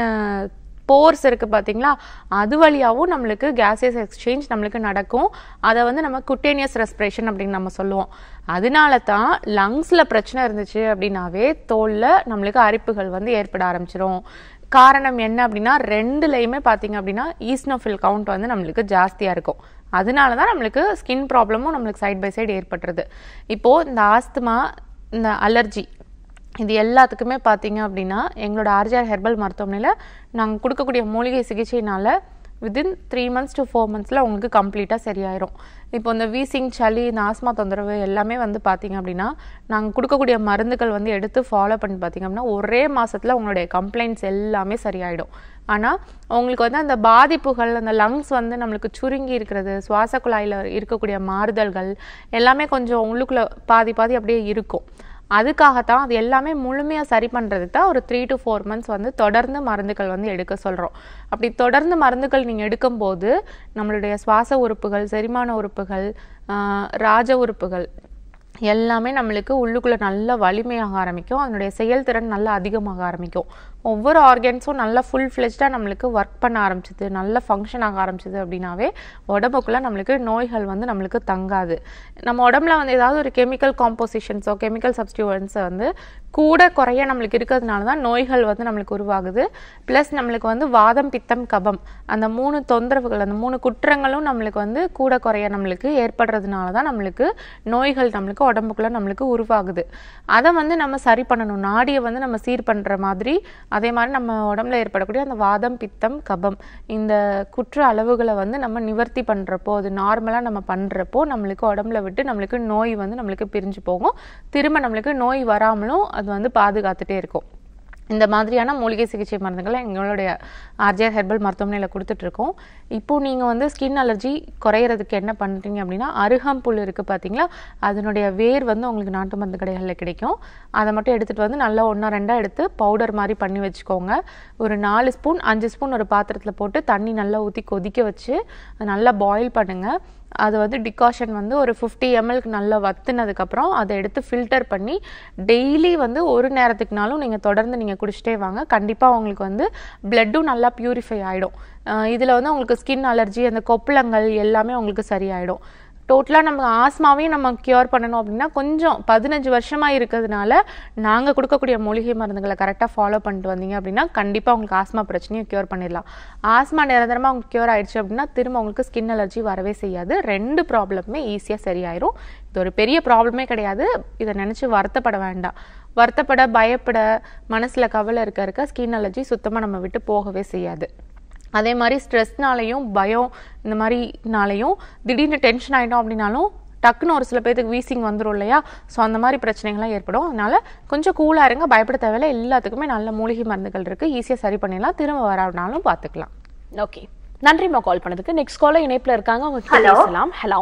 போர்ஸ் இருக்கு பாத்தீங்களா அது வழியாவும் நம்மளுக்கு கேசியஸ் எக்ஸ்சேஞ்ச் நம்மளுக்கு நடக்கும் அதை வந்து நம்ம குட்டேனியஸ் ரெஸ்பிரேஷன் அப்படின்னு நம்ம சொல்லுவோம் அதனால தான் லங்ஸ்ல பிரச்சனை இருந்துச்சு அப்படின்னாவே தோல்ல நம்மளுக்கு அரிப்புகள் வந்து ஏற்பட ஆரம்பிச்சிரும் காரணம் என்ன அப்படின்னா ரெண்டுலையுமே பார்த்தீங்க அப்படின்னா ஈஸ்னோஃபில் கவுண்ட் வந்து நம்மளுக்கு ஜாஸ்தியாக இருக்கும் அதனால தான் நம்மளுக்கு ஸ்கின் ப்ராப்ளமும் நம்மளுக்கு சைட் பை சைடு ஏற்பட்டுருது இப்போது இந்த ஆஸ்துமா இந்த அலர்ஜி இது எல்லாத்துக்குமே பார்த்தீங்க அப்படின்னா எங்களோட ஆர்ஜிஆர் ஹெர்பல் மருத்துவமனையில் நாங்கள் கொடுக்கக்கூடிய மூலிகை சிகிச்சையினால within three months to four மந்த்ஸில் உங்களுக்கு கம்ப்ளீட்டாக சரியாயிரும் இப்போ இந்த வீசிங் சளி இந்த ஆஸ்மா தொந்தரவு எல்லாமே வந்து பார்த்தீங்க அப்படின்னா நாங்கள் கொடுக்கக்கூடிய மருந்துகள் வந்து எடுத்து ஃபாலோ பண்ணி பார்த்தீங்க அப்படின்னா ஒரே மாசத்துல உங்களுடைய கம்ப்ளைண்ட்ஸ் எல்லாமே சரியாயிடும் ஆனால் உங்களுக்கு வந்து அந்த பாதிப்புகள் அந்த லங்ஸ் வந்து நம்மளுக்கு சுருங்கி இருக்கிறது சுவாச குழாயில் இருக்கக்கூடிய மாறுதல்கள் எல்லாமே கொஞ்சம் உள்ளுக்குள்ள பாதி பாதி அப்படியே இருக்கும் அதுக்காகத்தான் அது எல்லாமே முழுமையாக சரி பண்ணுறதுக்கு தான் ஒரு த்ரீ டு ஃபோர் மந்த்ஸ் வந்து தொடர்ந்து மருந்துகள் வந்து எடுக்க சொல்கிறோம் அப்படி தொடர்ந்து மருந்துகள் நீங்கள் எடுக்கும்போது நம்மளுடைய சுவாச உறுப்புகள் செரிமான உறுப்புகள் ஆஹ் ராஜ உறுப்புகள் எல்லாமே நம்மளுக்கு உள்ளுக்குள்ள நல்ல வலிமையாக ஆரம்பிக்கும் அதனுடைய செயல்திறன் நல்லா அதிகமாக ஆரம்பிக்கும் ஒவ்வொரு ஆர்கன்ஸும் நல்லா ஃபுல் ஃப்ளெஜ்டாக நம்மளுக்கு ஒர்க் பண்ண ஆரம்பிச்சது நல்ல ஃபங்க்ஷன் ஆக ஆரம்பிச்சது அப்படின்னாவே உடம்புக்குள்ள நம்மளுக்கு நோய்கள் வந்து நம்மளுக்கு தங்காது நம்ம உடம்புல வந்து ஏதாவது ஒரு கெமிக்கல் காம்போசிஷன்ஸோ கெமிக்கல் சப்ஸ்டியூவன்ஸை வந்து கூட குறைய நம்மளுக்கு இருக்கிறதுனால தான் நோய்கள் வந்து நம்மளுக்கு உருவாகுது ப்ளஸ் நம்மளுக்கு வந்து வாதம் பித்தம் கபம் அந்த மூணு தொந்தரவுகள் அந்த மூணு குற்றங்களும் நம்மளுக்கு வந்து கூட குறைய நம்மளுக்கு ஏற்படுறதுனால தான் நம்மளுக்கு நோய்கள் நம்மளுக்கு உடம்புக்குள்ள நம்மளுக்கு உருவாகுது அதை வந்து நம்ம சரி பண்ணணும் நாடியை வந்து நம்ம சீர் பண்ற மாதிரி அதே மாதிரி நம்ம உடம்புல ஏற்படக்கூடிய அந்த வாதம் பித்தம் கபம் இந்த குற்ற அளவுகளை வந்து நம்ம நிவர்த்தி பண்றப்போ அது நார்மலா நம்ம பண்றப்போ நம்மளுக்கு உடம்புல விட்டு நம்மளுக்கு நோய் வந்து நம்மளுக்கு பிரிஞ்சு போகும் திரும்ப நம்மளுக்கு நோய் வராமலும் அது வந்து பாதுகாத்துட்டே இருக்கும் இந்த மாதிரியான மூலிகை சிகிச்சை மருந்துகளை எங்களுடைய ஆர்ஜிஆர் ஹெர்பல் மருத்துவமனையில் கொடுத்துட்ருக்கோம் இப்போ நீங்கள் வந்து ஸ்கின் அலர்ஜி குறையிறதுக்கு என்ன பண்ணுறீங்க அப்படின்னா அருகம்புல் இருக்குது பார்த்தீங்களா அதனுடைய வேர் வந்து உங்களுக்கு நாட்டு மருந்து கடைகளில் கிடைக்கும் அதை மட்டும் எடுத்துகிட்டு வந்து நல்லா ஒன்றா ரெண்டாக எடுத்து பவுடர் மாதிரி பண்ணி வச்சுக்கோங்க ஒரு நாலு ஸ்பூன் அஞ்சு ஸ்பூன் ஒரு பாத்திரத்தில் போட்டு தண்ணி நல்லா ஊற்றி கொதிக்க வச்சு அதை நல்லா பாயில் பண்ணுங்கள் அது வந்து டிகாஷன் வந்து ஒரு ஃபிஃப்டி எம்எல்க்கு நல்லா வத்துனதுக்கப்புறம் அதை எடுத்து ஃபில்டர் பண்ணி டெய்லி வந்து ஒரு நேரத்துக்குனாலும் நீங்கள் தொடர்ந்து நீங்கள் குடிச்சிட்டே வாங்க கண்டிப்பாக உங்களுக்கு வந்து பிளட்டும் நல்லா பியூரிஃபை ஆகிடும் இதில் வந்து உங்களுக்கு ஸ்கின் அலர்ஜி அந்த கொப்பளங்கள் எல்லாமே உங்களுக்கு சரியாயிடும் டோட்டலாக நம்ம ஆஸ்மாவையும் நம்ம கியூர் பண்ணணும் அப்படின்னா கொஞ்சம் பதினஞ்சு வருஷமாக இருக்கிறதுனால நாங்கள் கொடுக்கக்கூடிய மூலிகை மருந்துகளை கரெக்டாக ஃபாலோ பண்ணிட்டு வந்தீங்க அப்படின்னா கண்டிப்பாக உங்களுக்கு ஆஸ்மா பிரச்சனையை கியூர் பண்ணிடலாம் ஆஸ்மா நிரந்தரமாக உங்களுக்கு கியூர் ஆயிடுச்சு அப்படின்னா திரும்ப உங்களுக்கு ஸ்கின் அலர்ஜி வரவே செய்யாது ரெண்டு ப்ராப்ளமுமே ஈஸியாக சரியாயிரும் இது ஒரு பெரிய ப்ராப்ளமே கிடையாது இதை நினச்சி வருத்தப்பட வேண்டாம் வருத்தப்பட பயப்பட மனசில் கவலை இருக்க இருக்க ஸ்கின் அலர்ஜி சுத்தமாக நம்ம விட்டு போகவே செய்யாது அதே மாதிரி ஸ்ட்ரெஸ்னாலையும் பயம் இந்த மாதிரினாலையும் திடீர்னு டென்ஷன் ஆகிட்டோம் அப்படின்னாலும் டக்குன்னு ஒரு சில பேருக்கு வீசிங் வந்துடும் இல்லையா ஸோ அந்த மாதிரி பிரச்சனைகள்லாம் ஏற்படும் அதனால கொஞ்சம் கூலாக இருங்க பயப்பட தேவையில்ல எல்லாத்துக்குமே நல்ல மூலிகை மருந்துகள் இருக்குது ஈஸியாக சரி பண்ணிடலாம் திரும்ப வரானாலும் பார்த்துக்கலாம் ஓகே நன்றிம்மா கால் பண்ணதுக்கு நெக்ஸ்ட் காலர் இணைப்புல இருக்காங்க அவங்க கிட்ட Hello. பேசலாம் ஹலோ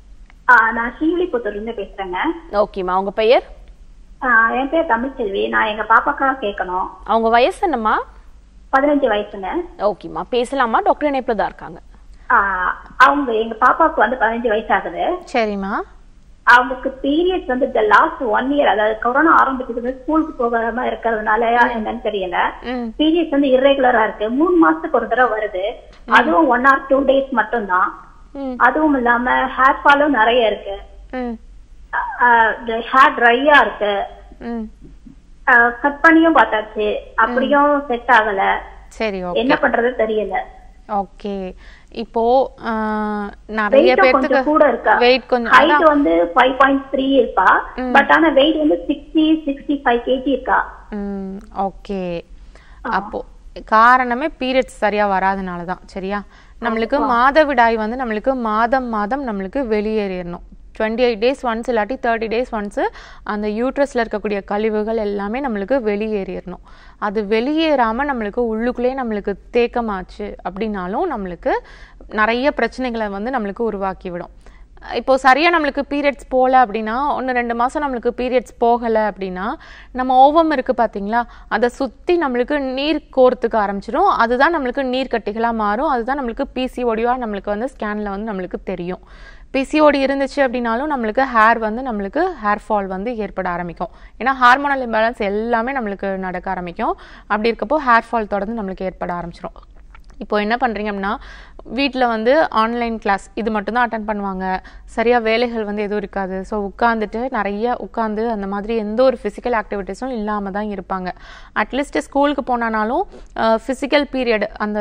ஆ, நான் ஸ்ரீவில்லிபுத்தூர்ல இருந்து பேசுறேங்க ஓகேம்மா உங்க பெயர் ஆ, என் பேர் தமிழ்ச்செல்வி நான் எங்க பாப்பாக்காக கேட்கணும் அவங்க வயசு என்னம்மா பதினஞ்சு வயசுங்க ஓகேம்மா பேசலாமா டாக்டர் இணைப்புல தான் இருக்காங்க ஆ, அவங்க எங்க பாப்பாவுக்கு வந்து பதினஞ்சு வயசு ஆகுது சரிம்மா அவங்களுக்கு பீரியட்ஸ் வந்து இந்த லாஸ்ட் ஒன் இயர் அதாவது கொரோனா ஆரம்பிச்சதுக்கு ஸ்கூலுக்கு போகாம இருக்கிறதுனால என்னன்னு தெரியல ம் பீரியட்ஸ் வந்து irregular-ஆ இருக்கு மூணு மாசத்துக்கு ஒரு தடவை வருது அதுவும் ஒன் ஆர் டூ டேஸ் மட்டும்தான் ம் அதுவும் இல்லாம ஹேர் ஃபாலும் நிறைய இருக்கு ம் ஹேர் ட்ரையா இருக்கு ம் கட் பண்ணியும் பார்த்தாச்சு அப்படியும் செட் ஆகல சரி ஓகே என்ன பண்றது தெரியல ஓகே இப்போ ஆஹ், நிறைய வெயிட் பேர்த்துக்கு கொஞ்சம் கூட இருக்கா வெயிட் கொஞ்சம் ஹைட் அதான் வந்து ஃபைவ் பாயிண்ட் த்ரீ இருக்கா பட் ஆனா வெயிட் வந்து சிக்ஸ்டி சிக்ஸ்டி ஃபைவ் கேஜி இருக்கா ஓகே அப்போ காரணமே பீரியட்ஸ் சரியா வராதனால தான் சரியா நம்மளுக்கு மாதவிடாய் வந்து நம்மளுக்கு மாதம் மாதம் நம்மளுக்கு வெளியேறிடணும் டுவெண்ட்டி எயிட் டேஸ் ஒன்ஸ் இல்லாட்டி தேர்ட்டி டேஸ் ஒன்ஸு அந்த யூட்ரஸில் இருக்கக்கூடிய கழிவுகள் எல்லாமே நம்மளுக்கு வெளியேறிடணும் அது வெளியேறாமல் நம்மளுக்கு உள்ளுக்குள்ளேயே நம்மளுக்கு தேக்கமாச்சு அப்படின்னாலும் நம்மளுக்கு நிறைய பிரச்சனைகளை வந்து நம்மளுக்கு உருவாக்கி விடும் இப்போ சரியா நம்மளுக்கு பீரியட்ஸ் போகல அப்படின்னா ஒன்று ரெண்டு மாசம் நம்மளுக்கு பீரியட்ஸ் போகலை அப்படின்னா நம்ம ஓவம் இருக்கு பாத்தீங்களா அதை சுத்தி நம்மளுக்கு நீர் கோர்த்துக்க ஆரம்பிச்சிடும் அதுதான் நம்மளுக்கு நீர் கட்டிகளா மாறும் அதுதான் நம்மளுக்கு பிசிஓடியா நம்மளுக்கு வந்து ஸ்கேன்ல வந்து நம்மளுக்கு தெரியும் பிசிஓடி இருந்துச்சு அப்படின்னாலும் நம்மளுக்கு ஹேர் வந்து நம்மளுக்கு ஹேர் ஃபால் வந்து ஏற்பட ஆரம்பிக்கும் ஏன்னா ஹார்மோனல் இம்பேலன்ஸ் எல்லாமே நம்மளுக்கு நடக்க ஆரம்பிக்கும் அப்படி இருக்கப்போ ஹேர் ஃபால் தொடர்ந்து நம்மளுக்கு ஏற்பட ஆரம்பிச்சிடும் இப்போ என்ன பண்ணுறீங்க அப்படின்னா வீட்டில் வந்து ஆன்லைன் கிளாஸ் இது மட்டும்தான் அட்டன் பண்ணுவாங்க சரியாக வேலைகள் வந்து எதுவும் இருக்காது ஸோ உட்காந்துட்டு நிறைய உட்காந்து அந்த மாதிரி எந்த ஒரு ஃபிசிக்கல் ஆக்டிவிட்டீஸும் இல்லாமல் தான் இருப்பாங்க அட்லீஸ்ட் ஸ்கூலுக்கு போனானாலும் ஃபிசிக்கல் பீரியட் அந்த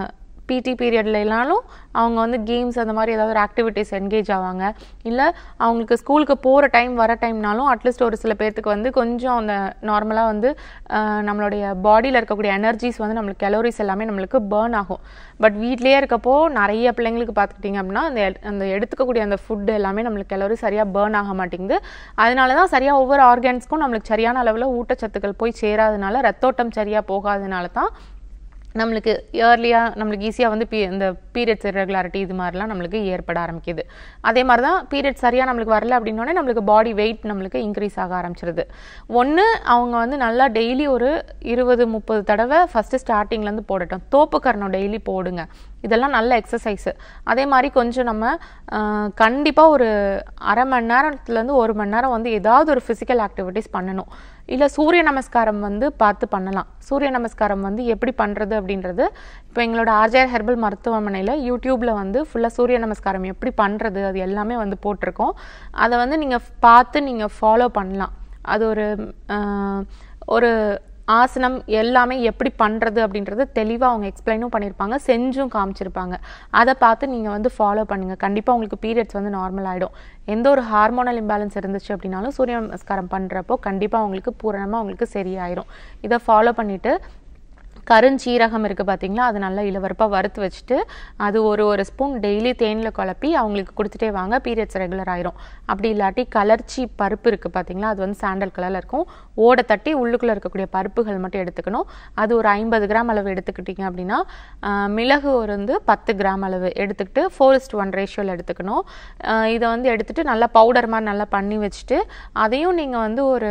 பிடி பீரியட்ல இல்லைனாலும் அவங்க வந்து கேம்ஸ் அந்த மாதிரி ஏதாவது ஒரு ஆக்டிவிட்டீஸ் என்கேஜ் ஆவாங்க இல்லை அவங்களுக்கு ஸ்கூலுக்கு போகிற டைம் வர டைம்னாலும் அட்லீஸ்ட் ஒரு சில பேர்த்துக்கு வந்து கொஞ்சம் அந்த நார்மலாக வந்து ஆஹ், நம்மளுடைய பாடியில் இருக்கக்கூடிய எனர்ஜிஸ் வந்து நம்மளுக்கு கலோரிஸ் எல்லாமே நம்மளுக்கு பேர்ன் ஆகும் பட் வீட்லேயே இருக்கப்போ நிறைய பிள்ளைங்களுக்கு பார்த்துக்கிட்டிங்க அப்படின்னா அந்த எ- அந்த எடுத்துக்கக்கூடிய அந்த ஃபுட் எல்லாமே நம்மளுக்கு கலோரி சரியாக பேர்ன் ஆக மாட்டேங்குது அதனால தான் சரியாக ஒவ்வொரு ஆர்கான்ஸ்க்கும் நம்மளுக்கு சரியான அளவில் ஊட்டச்சத்துக்கள் போய் சேராதனால ரத்தோட்டம் சரியாக போகாதனால தான் நம்மளுக்கு இயர்லியாக நம்மளுக்கு ஈஸியாக வந்து பீ இந்த பீரியட்ஸ் irregularity இது மாதிரிலாம் நம்மளுக்கு ஏற்பட ஆரம்பிக்குது அதே மாதிரி தான் பீரியட் சரியாக நம்மளுக்கு வரல அப்படின்னோடனே நம்மளுக்கு பாடி வெயிட் நம்மளுக்கு இன்க்ரீஸ் ஆக ஆரம்பிச்சிருது ஒன்று அவங்க வந்து நல்லா டெய்லி ஒரு இருபது முப்பது தடவை ஃபஸ்ட்டு ஸ்டார்டிங்லேருந்து போடட்டும் தோப்பு கரணம் டெய்லி போடுங்க இதெல்லாம் நல்ல எக்ஸசைஸு அதே மாதிரி கொஞ்சம் நம்ம கண்டிப்பாக ஒரு அரை மணி நேரத்துலேருந்து ஒரு மணி நேரம் வந்து ஏதாவது ஒரு ஃபிசிக்கல் ஆக்டிவிட்டீஸ் பண்ணணும் இல்லை சூரிய நமஸ்காரம் வந்து பார்த்து பண்ணலாம் சூரிய நமஸ்காரம் வந்து எப்படி பண்ணுறது அப்படின்றது இப்போ எங்களோட ஆர்ஜர் ஹெர்பல் மருத்துவமனையில் யூடியூப்பில் வந்து ஃபுல்லாக சூரிய நமஸ்காரம் எப்படி பண்ணுறது அது எல்லாமே வந்து போட்டிருக்கோம் அதை வந்து நீங்கள் பார்த்து நீங்கள் ஃபாலோ பண்ணலாம் அது ஒரு ஆஹ், ஒரு ஆசனம் எல்லாமே எப்படி பண்ணுறது அப்படின்றது தெளிவாக அவங்க எக்ஸ்பிளைனும் பண்ணியிருப்பாங்க செஞ்சும் காமிச்சிருப்பாங்க அதை பார்த்து நீங்கள் வந்து ஃபாலோ பண்ணுங்கள் கண்டிப்பாக உங்களுக்கு பீரியட்ஸ் வந்து நார்மல் ஆகிடும் எந்த ஒரு ஹார்மோனல் இம்பேலன்ஸ் இருந்துச்சு அப்படின்னாலும் சூரிய நமஸ்காரம் பண்ணுறப்போ கண்டிப்பாக உங்களுக்கு பூரணமாக உங்களுக்கு சரியாயிரும் இதை ஃபாலோ பண்ணிவிட்டு கருஞ்சீரகம் இருக்குது பார்த்தீங்களா அது நல்லா இளவரப்பாக வறுத்து வச்சுட்டு அது ஒரு ஒரு ஸ்பூன் டெய்லி தேனில் குழப்பி அவங்களுக்கு கொடுத்துட்டே வாங்க பீரியட்ஸ் ரெகுலர் ஆயிரும் அப்படி இல்லாட்டி கலர்ச்சி பருப்பு இருக்குது பார்த்தீங்களா அது வந்து சாண்டல் கலரில் இருக்கும் ஓட தட்டி உள்ளுக்குள்ளே இருக்கக்கூடிய பருப்புகள் மட்டும் எடுத்துக்கணும் அது ஒரு ஐம்பது கிராம் அளவு எடுத்துக்கிட்டீங்க அப்படின்னா ஆஹ், மிளகு ஒரு வந்து பத்து கிராம் அளவு எடுத்துக்கிட்டு ஃபோரஸ்ட் ஒன் ரேஷியோவில் எடுத்துக்கணும் ஆஹ், இதை வந்து எடுத்துட்டு நல்லா பவுடர் மாதிரி நல்லா பண்ணி வச்சுட்டு அதையும் நீங்கள் வந்து ஒரு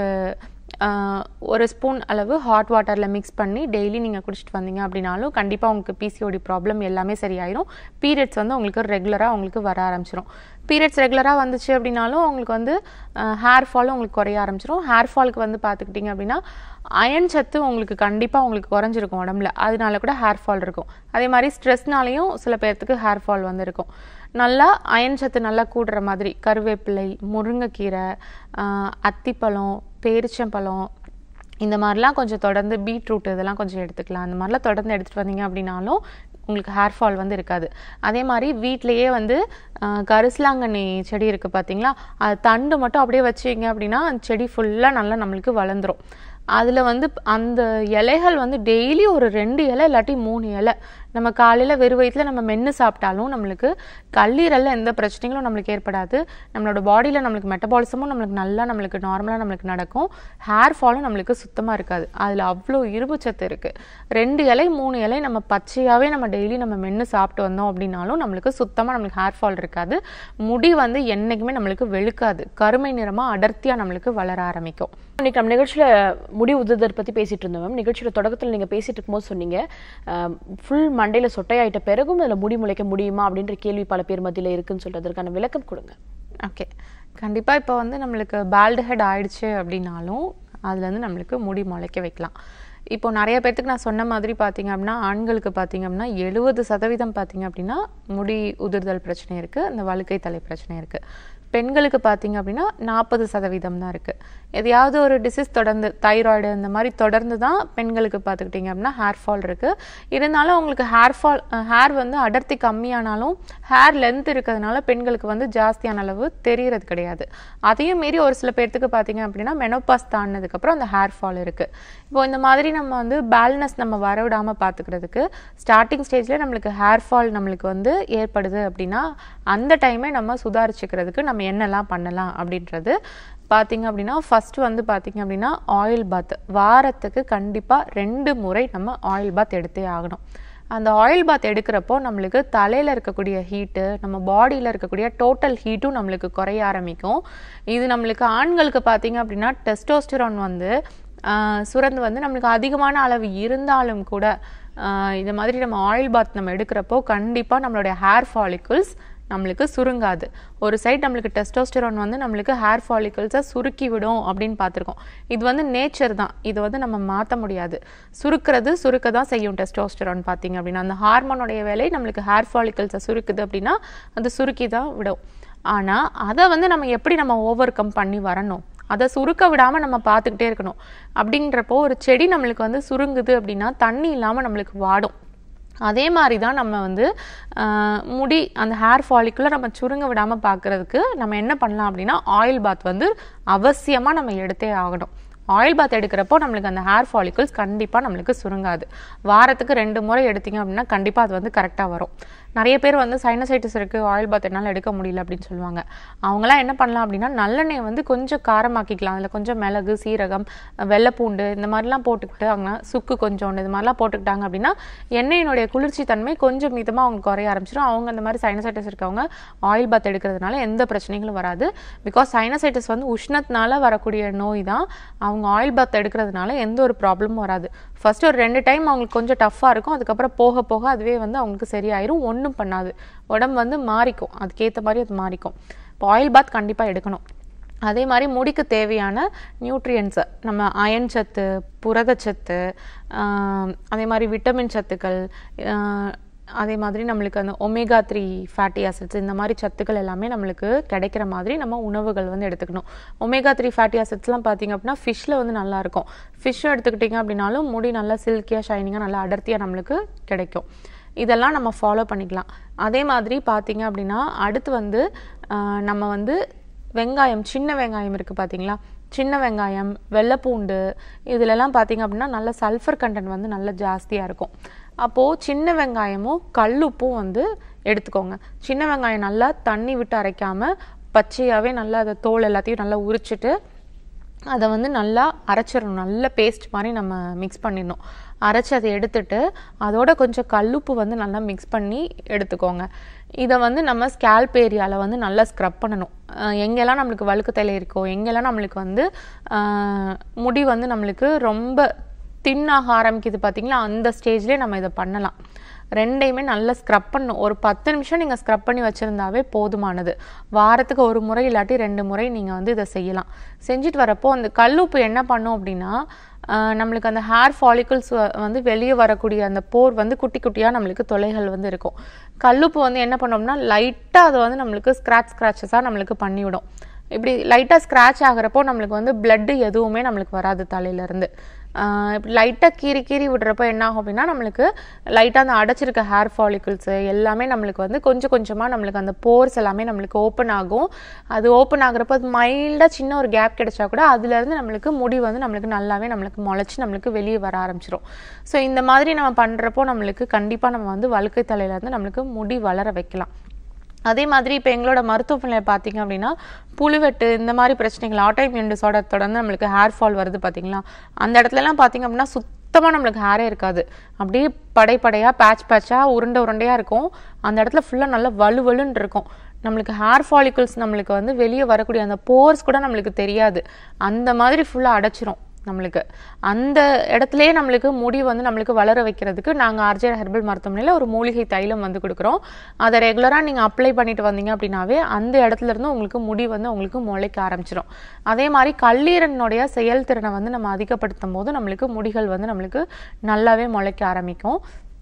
ஆஹ் ஒரு ஸ்பூன் அளவு ஹாட் வாட்டரில் மிக்ஸ் பண்ணி டெய்லி நீங்கள் குடிச்சிட்டு வந்தீங்க அப்படின்னாலும் கண்டிப்பாக உங்களுக்கு பிசிஓடி ப்ராப்ளம் எல்லாமே சரியாயிரும் பீரியட்ஸ் வந்து உங்களுக்கு ரெகுலராக உங்களுக்கு வர ஆரம்பிச்சிரும் பீரியட்ஸ் ரெகுலராக வந்துச்சு அப்படின்னாலும் உங்களுக்கு வந்து ஹேர் ஃபாலும் உங்களுக்கு குறைய ஆரம்பிச்சிரும் ஹேர் ஃபாலுக்கு வந்து பார்த்துக்கிட்டிங்க அப்படின்னா அயன் சத்து உங்களுக்கு கண்டிப்பாக உங்களுக்கு குறைஞ்சிருக்கும் உடம்புல அதனால கூட ஹேர் ஃபால் இருக்கும் அதே மாதிரி ஸ்ட்ரெஸ்னாலையும் சில பேர்த்துக்கு ஹேர் ஃபால் வந்து இருக்கும் நல்லா அயன் சத்து நல்லா கூடுற மாதிரி கருவேப்பிலை முருங்கைக்கீரை ஆஹ் அத்திப்பழம் பேரிச்சம்பழம் இந்த மாதிரிலாம் கொஞ்சம் தொடர்ந்து பீட்ரூட் இதெல்லாம் கொஞ்சம் எடுத்துக்கலாம் அந்த மாதிரிலாம் தொடர்ந்து எடுத்துகிட்டு வந்தீங்க அப்படின்னாலும் உங்களுக்கு ஹேர் ஃபால் வந்து இருக்காது அதே மாதிரி வீட்டிலேயே வந்து ஆஹ், கரிசலாங்கண்ணி செடி இருக்குது பார்த்தீங்களா அது தண்டு மட்டும் அப்படியே வச்சீங்க அப்படின்னா அந்த செடி ஃபுல்லாக நல்லா நம்மளுக்கு வளர்ந்துரும் அதில் வந்து அந்த இலைகள் வந்து டெய்லி ஒரு ரெண்டு இலை இல்லாட்டி மூணு இலை நம்ம காலையில் வெறும் வயிற்றில் நம்ம மென்று சாப்பிட்டாலும் நம்மளுக்கு கல்லீரலில் எந்த பிரச்சனைகளும் நம்மளுக்கு ஏற்படாது நம்மளோட பாடியில் நம்மளுக்கு மெட்டபாலிசமும் நம்மளுக்கு நல்லா நம்மளுக்கு நார்மலாக நம்மளுக்கு நடக்கும் ஹேர் ஃபாலும் நம்மளுக்கு சுத்தமாக இருக்காது அதில் அவ்வளோ இரும்பு சத்து இருக்குது ரெண்டு இலை மூணு இலை நம்ம பச்சையாகவே நம்ம டெய்லி நம்ம மென்று சாப்பிட்டு வந்தோம் அப்படின்னாலும் நம்மளுக்கு சுத்தமாக நம்மளுக்கு ஹேர் ஃபால் இருக்காது முடி வந்து என்றைக்குமே நம்மளுக்கு வெளுக்காது கருமை நிறமாக அடர்த்தியாக நம்மளுக்கு வளர ஆரம்பிக்கும் இன்னைக்கு நம்ம நிகழ்ச்சியில முடி உதுதல் பத்தி பேசிட்டு இருந்தோம் மேம் நிகழ்ச்சியோட தொடக்கத்துல நீங்க பேசிட்டு இருக்கும்போது சொன்னீங்க ஃபுல் மண்டையில சொட்டையாயிட்ட பிறகும் அதுல முடி முளைக்க முடியுமா அப்படின்ற கேள்வி பல பேர் மத்தியில இருக்குன்னு சொல்லிட்டு அதற்கான விளக்கம் கொடுங்க ஓகே கண்டிப்பாக இப்போ வந்து நம்மளுக்கு பேல்டு ஹெட் ஆயிடுச்சு அப்படின்னாலும் அதுலேருந்து நம்மளுக்கு முடி முளைக்க வைக்கலாம் இப்போ நிறைய பேர்த்துக்கு நான் சொன்ன மாதிரி பார்த்தீங்க அப்படின்னா ஆண்களுக்கு பார்த்தீங்க அப்படின்னா எழுபது சதவீதம் பார்த்தீங்க அப்படின்னா முடி உதிர்தல் பிரச்சனை இருக்குது அந்த வழுக்கை தலை பிரச்சனை இருக்குது பெண்களுக்கு பார்த்தீங்க அப்படின்னா நாற்பது சதவீதம் தான் இருக்குது எதையாவது ஒரு டிசீஸ் தொடர்ந்து தைராய்டு இந்த மாதிரி தொடர்ந்து தான் பெண்களுக்கு பார்த்துக்கிட்டிங்க அப்படின்னா ஹேர் ஃபால் இருக்குது இருந்தாலும் உங்களுக்கு ஹேர் ஃபால் ஹேர் வந்து அடர்த்தி கம்மியானாலும் ஹேர் லென்த் இருக்கிறதுனால பெண்களுக்கு வந்து ஜாஸ்தியான அளவு தெரியறது கிடையாது அதையும் மீறி ஒரு சில பேர்த்துக்கு பார்த்தீங்க அப்படின்னா மெனோபாஸ் தாண்டினதுக்கப்புறம் அந்த ஹேர் ஃபால் இருக்குது இப்போ இந்த மாதிரி நம்ம வந்து பேலன்ஸ் நம்ம வரவிடாமல் பார்த்துக்கிறதுக்கு ஸ்டார்டிங் ஸ்டேஜில் நம்மளுக்கு ஹேர் ஃபால் நம்மளுக்கு வந்து ஏற்படுது அப்படின்னா அந்த டைமே நம்ம சுதாரிச்சுக்கிறதுக்கு நம்ம என்னெல்லாம் பண்ணலாம் அப்படின்றது பார்த்தீங்க அப்படின்னா ஃபர்ஸ்ட் வந்து பார்த்தீங்க அப்படின்னா ஆயில் பாத் வாரத்துக்கு கண்டிப்பாக ரெண்டு முறை நம்ம ஆயில் பாத் எடுத்தே ஆகணும் அந்த ஆயில் பாத் எடுக்கிறப்போ நம்மளுக்கு தலையில் இருக்கக்கூடிய ஹீட்டு நம்ம பாடியில் இருக்கக்கூடிய டோட்டல் ஹீட்டும் நம்மளுக்கு குறைய ஆரம்பிக்கும் இது நம்மளுக்கு ஆண்களுக்கு பார்த்தீங்க அப்படின்னா டெஸ்டோஸ்டிரான் வந்து ஆஹ், சுரந்து வந்து நம்மளுக்கு அதிகமான அளவு இருந்தாலும் கூட ஆஹ், இந்த மாதிரி நம்ம ஆயில் பாத் நம்ம எடுக்கிறப்போ கண்டிப்பாக நம்மளுடைய ஹேர் ஃபாலிக்கிள்ஸ் நம்மளுக்கு சுருங்காது ஒரு சைடு நம்மளுக்கு டெஸ்டோஸ்டெரான் வந்து நம்மளுக்கு ஹேர் ஃபாலிகல்ஸை சுருக்கி விடும் அப்படின்னு பார்த்துருக்கோம் இது வந்து நேச்சர் தான் இது வந்து நம்ம மாற்ற முடியாது சுருக்கிறது சுருக்க தான் செய்யும் டெஸ்டோஸ்டெரான் பார்த்தீங்க அப்படின்னா அந்த ஹார்மோனுடைய வேலை நம்மளுக்கு ஹேர் ஃபாலிகல்ஸை சுருக்குது அப்படின்னா அது சுருக்கி தான் விடும் ஆனால் அதை வந்து நம்ம எப்படி நம்ம ஓவர் கம் பண்ணி வரணும் அதை சுருக்க விடாமல் நம்ம பார்த்துக்கிட்டே இருக்கணும் அப்படின்றப்போ ஒரு செடி நம்மளுக்கு வந்து சுருங்குது அப்படின்னா தண்ணி இல்லாமல் நம்மளுக்கு வாடும் அதே மாதிரி தான் நம்ம வந்து ஆஹ், முடி அந்த ஹேர் ஃபாலிக்குள்ள நம்ம சுருங்க விடாமல் பார்க்கறதுக்கு நம்ம என்ன பண்ணலாம் அப்படின்னா ஆயில் பாத் வந்து அவசியமாக நம்ம எடுத்தே ஆகணும் ஆயில் பாத் எடுக்கிறப்போ நம்மளுக்கு அந்த ஹேர் ஃபாலிகல்ஸ் கண்டிப்பாக நம்மளுக்கு சுருங்காது வாரத்துக்கு ரெண்டு முறை எடுத்தீங்க அப்படின்னா கண்டிப்பாக அது வந்து கரெக்டாக வரும் நிறைய பேர் வந்து சைனசைட்டிஸ் இருக்குது ஆயில் பாத் என்னால் எடுக்க முடியல அப்படின்னு சொல்லுவாங்க அவங்களாம் என்ன பண்ணலாம் அப்படின்னா நல்லெண்ணெய் வந்து கொஞ்சம் காரமாக்கிக்கலாம் அதில் கொஞ்சம் மிளகு சீரகம் வெள்ளைப்பூண்டு இந்த மாதிரிலாம் போட்டுக்கிட்டு அவங்க சுக்கு கொஞ்சோண்டு இது மாதிரிலாம் போட்டுக்கிட்டாங்க அப்படின்னா எண்ணெயினுடைய குளிர்ச்சி தன்மை கொஞ்சம் மிதமாக அவங்க குறைய ஆரம்பிச்சிடும் அவங்க இந்த மாதிரி சைனசைட்டிஸ் இருக்கவங்க ஆயில் பாத் எடுக்கிறதுனால எந்த பிரச்சனைகளும் வராது பிகாஸ் சைனசைட்டிஸ் வந்து உஷ்ணத்தினால வரக்கூடிய நோய் தான் அவங்க ஆயில் பாத் எடுக்கிறதுனால எந்த ஒரு ப்ராப்ளமும் வராது ஃபர்ஸ்ட் ஒரு ரெண்டு டைம் அவங்களுக்கு கொஞ்சம் டஃப்பாக இருக்கும் அதுக்கப்புறம் போக போக அதுவே வந்து அவங்களுக்கு சரியாயிரும் ஒன்றும் பண்ணாது உடம்பு வந்து மாறிக்கும் அதுக்கேற்ற மாதிரி அது மாறிக்கும் இப்போ ஆயில் பாத் கண்டிப்பாக எடுக்கணும் அதே மாதிரி முடிக்கு தேவையான நியூட்ரியன்ஸை நம்ம அயன் சத்து புரதச்சத்து ஆஹ் அதே மாதிரி விட்டமின் சத்துக்கள் ஆஹ் அதே மாதிரி நம்மளுக்கு அந்த ஒமேகா த்ரீ ஃபேட்டி ஆசிட்ஸ் இந்த மாதிரி சத்துக்கள் எல்லாமே நம்மளுக்கு கிடைக்கிற மாதிரி நம்ம உணவுகள் வந்து எடுத்துக்கணும் ஒமேகா த்ரீ ஃபேட்டி ஆசிட்ஸ்லாம் பார்த்தீங்க அப்படின்னா ஃபிஷ்ஷில் வந்து நல்லா இருக்கும் ஃபிஷ்ஷும் எடுத்துக்கிட்டிங்க அப்படின்னாலும் முடி நல்லா சில்கியாக ஷைனிங்காக நல்லா அடர்த்தியாக நம்மளுக்கு கிடைக்கும் இதெல்லாம் நம்ம ஃபாலோ பண்ணிக்கலாம் அதே மாதிரி பார்த்தீங்க அப்படின்னா அடுத்து வந்து ஆஹ் நம்ம வந்து வெங்காயம் சின்ன வெங்காயம் இருக்குது பார்த்தீங்களா சின்ன வெங்காயம் வெள்ளைப்பூண்டு இதுலலாம் பார்த்தீங்க அப்படின்னா நல்ல சல்ஃபர் கண்டென்ட் வந்து நல்ல ஜாஸ்தியாக இருக்கும் அப்போது சின்ன வெங்காயமும் கல்லுப்பும் வந்து எடுத்துக்கோங்க சின்ன வெங்காயம் நல்லா தண்ணி விட்டு அரைக்காமல் பச்சையாகவே நல்லா அதை தோல் எல்லாத்தையும் நல்லா உரிச்சிட்டு அதை வந்து நல்லா அரைச்சிடணும் நல்ல பேஸ்ட் மாதிரி நம்ம மிக்ஸ் பண்ணிடணும் அரைச்சி அதை எடுத்துட்டு அதோட கொஞ்சம் கல்லுப்பு வந்து நல்லா மிக்ஸ் பண்ணி எடுத்துக்கோங்க இதை வந்து நம்ம ஸ்கேல்ப் ஏரியாவில் வந்து நல்லா ஸ்க்ரப் பண்ணணும் அஹ் எங்கெல்லாம் நம்மளுக்கு வழுக்கு தலை இருக்கோ எங்கெல்லாம் நம்மளுக்கு வந்து அஹ், முடி வந்து நம்மளுக்கு ரொம்ப தின்னாக ஆரம்பிக்குது பார்த்தீங்களா அந்த ஸ்டேஜ்லேயே நம்ம இதை பண்ணலாம் ரெண்டையுமே நல்லா ஸ்க்ரப் பண்ணணும் ஒரு பத்து நிமிஷம் நீங்கள் ஸ்க்ரப் பண்ணி வச்சுருந்தாவே போதுமானது வாரத்துக்கு ஒரு முறை இல்லாட்டி ரெண்டு முறை நீங்கள் வந்து இதை செய்யலாம் செஞ்சுட்டு வரப்போ அந்த கல்லுப்பு என்ன பண்ணும் அப்படின்னா ஆஹ், நம்மளுக்கு அந்த ஹேர் ஃபாலிகல்ஸ் வந்து வெளியே வரக்கூடிய அந்த போர் வந்து குட்டி குட்டியாக நம்மளுக்கு தொலைகள் வந்து இருக்கும் கல்லுப்பு வந்து என்ன பண்ணோம்னா லைட்டாக அதை வந்து நம்மளுக்கு ஸ்க்ராட்ச் ஸ்க்ராச்சஸாக நம்மளுக்கு பண்ணிவிடும் இப்படி லைட்டாக ஸ்க்ராட்ச் ஆகுறப்போ நம்மளுக்கு வந்து blood எதுவுமே நம்மளுக்கு வராது தலையிலேருந்து இப்படி லைட்டாக கீறி கீறி விடுறப்போ என்ன ஆகும் அப்படின்னா நம்மளுக்கு லைட்டாக அந்த அடைச்சிருக்க ஹேர் ஃபாலிகல்ஸு எல்லாமே நம்மளுக்கு வந்து கொஞ்சம் கொஞ்சமாக நம்மளுக்கு அந்த போர்ஸ் எல்லாமே நம்மளுக்கு ஓப்பன் ஆகும் அது ஓப்பன் ஆகுறப்போ அது மைல்டாக சின்ன ஒரு கேப் கிடைச்சா கூட அதுலேருந்து நம்மளுக்கு முடி வந்து நம்மளுக்கு நல்லாவே நம்மளுக்கு முளைச்சி நம்மளுக்கு வெளியே வர ஆரம்பிச்சிரும் ஸோ இந்த மாதிரி நம்ம பண்ணுறப்போ நம்மளுக்கு கண்டிப்பாக நம்ம வந்து வழுக்கை தலையிலேருந்து நம்மளுக்கு முடி வளர வைக்கலாம் அதே மாதிரி இப்போ எங்களோட மருத்துவமனையில் பார்த்தீங்க அப்படின்னா புழுவெட்டு இந்த மாதிரி பிரச்சனைகள் ஆட்டோமியூன் டிசார்டர் தொடர்ந்து நம்மளுக்கு ஹேர் ஃபால் வருது பார்த்தீங்களா அந்த இடத்துலலாம் பார்த்தீங்க அப்படின்னா சுத்தமாக நம்மளுக்கு ஹேரே இருக்காது அப்படியே படை படையாக பேட்ச் பேட்சாக உருண்டை உருண்டையாக இருக்கும் அந்த இடத்துல ஃபுல்லாக நல்லா வலு வலுன்னு இருக்கும் நம்மளுக்கு ஹேர் ஃபாலிகல்ஸ் நம்மளுக்கு வந்து வெளியே வரக்கூடிய அந்த போர்ஸ் கூட நம்மளுக்கு தெரியாது அந்த மாதிரி ஃபுல்லாக அடைச்சிரும் நம்மளுக்கு அந்த இடத்துலயே நம்மளுக்கு முடி வந்து நம்மளுக்கு வளர வைக்கிறதுக்கு நாங்கள் ஆர்ஜே ஹெர்பல் மருத்துவமனையில் ஒரு மூலிகை தைலம் வந்து கொடுக்குறோம் அதை ரெகுலராக நீங்கள் அப்ளை பண்ணிட்டு வந்தீங்க அப்படின்னாவே அந்த இடத்துல இருந்து உங்களுக்கு முடி வந்து உங்களுக்கு முளைக்க ஆரம்பிச்சிடும் அதே மாதிரி கல்லீரனுடைய செயல்திறனை வந்து நம்ம அதிகப்படுத்தும் போது நம்மளுக்கு முடிகள் வந்து நம்மளுக்கு நல்லாவே முளைக்க ஆரம்பிக்கும்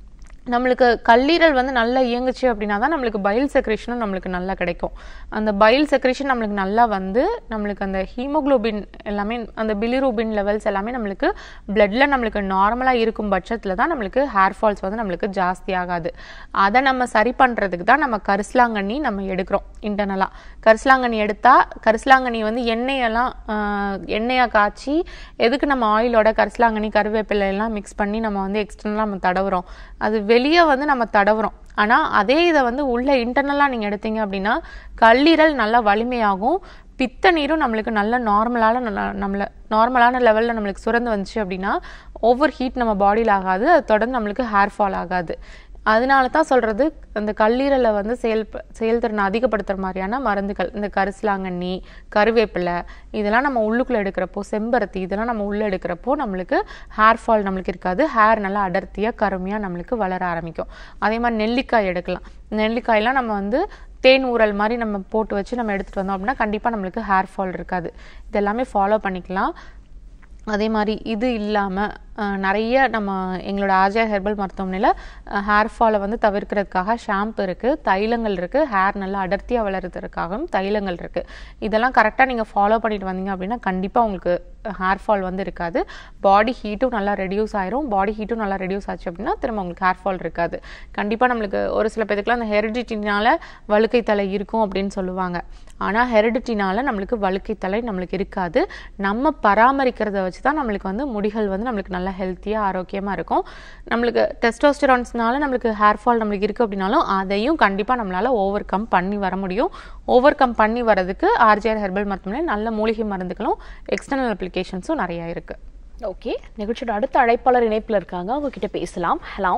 நம்மளுக்கு கல்லீரல் வந்து நல்லா இயங்குச்சு அப்படின்னா தான் நம்மளுக்கு பைல் செக்ரேஷனும் நம்மளுக்கு நல்லா கிடைக்கும் அந்த பைல் செக்ரேஷன் நம்மளுக்கு நல்லா வந்து நம்மளுக்கு அந்த ஹீமோகுளோபின் எல்லாமே அந்த பிலிரூபின் லெவல்ஸ் எல்லாமே நம்மளுக்கு பிளட்ல நம்மளுக்கு நார்மலாக இருக்கும் பட்சத்தில் தான் நம்மளுக்கு ஹேர் ஃபால்ஸ் வந்து நம்மளுக்கு ஜாஸ்தி ஆகாது அதை நம்ம சரி பண்ணுறதுக்கு தான் நம்ம கரிசலாங்கண்ணி நம்ம எடுக்கிறோம் இன்டர்னலாக கரிசலாங்கண்ணி எடுத்தால் கரிசலாங்கண்ணி வந்து எண்ணெயெல்லாம் ஆஹ், எண்ணெயை காய்ச்சி எதுக்கு நம்ம ஆயிலோட கரிசலாங்கண்ணி கருவேப்பிலை எல்லாம் மிக்ஸ் பண்ணி நம்ம வந்து எக்ஸ்டர்னலாக நம்ம தடவுறோம் அது வெளியே வந்து நம்ம தடவுறோம் ஆனால் அதே இதை வந்து உள்ள இன்டர்னலாக நீங்கள் எடுத்தீங்க அப்படின்னா கல்லீரல் நல்லா வலிமையாகும் பித்த நீரும் நம்மளுக்கு நல்ல நார்மலான நல்ல- நம்மள நார்மலான லெவலில் நம்மளுக்கு சுரந்து வந்துச்சு அப்படின்னா ஓவர் ஹீட் நம்ம பாடியில் ஆகாது அது தொடர்ந்து நம்மளுக்கு ஹேர் ஃபால் ஆகாது அதனால தான் சொல்கிறது அந்த கல்லீரலை வந்து செயல் செயல்திறனை அதிகப்படுத்துகிற மாதிரியான மருந்துகள் இந்த கரிசலாங்கண்ணி கருவேப்பிலை இதெல்லாம் நம்ம உள்ளுக்குள்ளே எடுக்கிறப்போ செம்பருத்தி இதெல்லாம் நம்ம உள்ளே எடுக்கிறப்போ நம்மளுக்கு ஹேர் ஃபால் நம்மளுக்கு இருக்காது ஹேர் நல்லா அடர்த்தியாக கருமையாக நம்மளுக்கு வளர ஆரம்பிக்கும் அதே மாதிரி நெல்லிக்காய் எடுக்கலாம் நெல்லிக்காயெல்லாம் நம்ம வந்து தேன் ஊறல் மாதிரி நம்ம போட்டு வச்சு நம்ம எடுத்துகிட்டு வந்தோம் அப்படின்னா கண்டிப்பாக நம்மளுக்கு ஹேர் ஃபால் இருக்காது இதெல்லாமே ஃபாலோ பண்ணிக்கலாம் அதே மாதிரி இது இல்லாமல் நிறைய நம்ம எங்களோட ஆர்ஜிஆர் ஹெர்பல் மருத்துவமனையில் ஹேர் ஃபாலை வந்து தவிர்க்கிறதுக்காக ஷாம்பு இருக்குது தைலங்கள் இருக்குது ஹேர் நல்லா அடர்த்தியாக வளர்கிறதுக்காகவும் தைலங்கள் இருக்குது இதெல்லாம் கரெக்டாக நீங்கள் ஃபாலோ பண்ணிட்டு வந்தீங்க அப்படின்னா கண்டிப்பாக உங்களுக்கு ஹேர் ஃபால் வந்து இருக்காது பாடி ஹீட்டும் நல்லா ரெடியூஸ் ஆயிரும் பாடி ஹீட்டும் நல்லா ரெடியூஸ் ஆச்சு அப்படின்னா திரும்ப உங்களுக்கு ஹேர் ஃபால் இருக்காது கண்டிப்பாக நம்மளுக்கு ஒரு சில பேருக்குலாம் அந்த ஹெரிடிட்டினால வழுக்கை தலை இருக்கும் அப்படின்னு சொல்லுவாங்க ஆனால் ஹெரிடிட்டினால நம்மளுக்கு வழுக்கை தலை நம்மளுக்கு இருக்காது நம்ம பராமரிக்கிறத வச்சு தான் நம்மளுக்கு வந்து முடிகள் வந்து நம்மளுக்கு நல்லா ஹெல்த்தியாக ஆரோக்கியமாக இருக்கும் நம்மளுக்கு டெஸ்டோஸ்டரான்ஸ்னால நம்மளுக்கு ஹேர் ஃபால் நம்மளுக்கு இருக்குது அப்படின்னாலும் அதையும் கண்டிப்பாக நம்மளால் ஓவர் கம் பண்ணி வர முடியும் ஓவர் கம் பண்ணி வரதுக்கு ஆர்ஜிஆர் ஹெர்பல் மருத்துவமனை நல்ல மூலிகை மருந்துகளும் எக்ஸ்டர்னல் அப்ளிகேஷன்ஸும் நிறையா இருக்குது ஓகே நிகழ்ச்சியோட அடுத்த அழைப்பாளர் இணைப்புல இருக்காங்க அவங்க கிட்ட பேசலாம் ஹலோ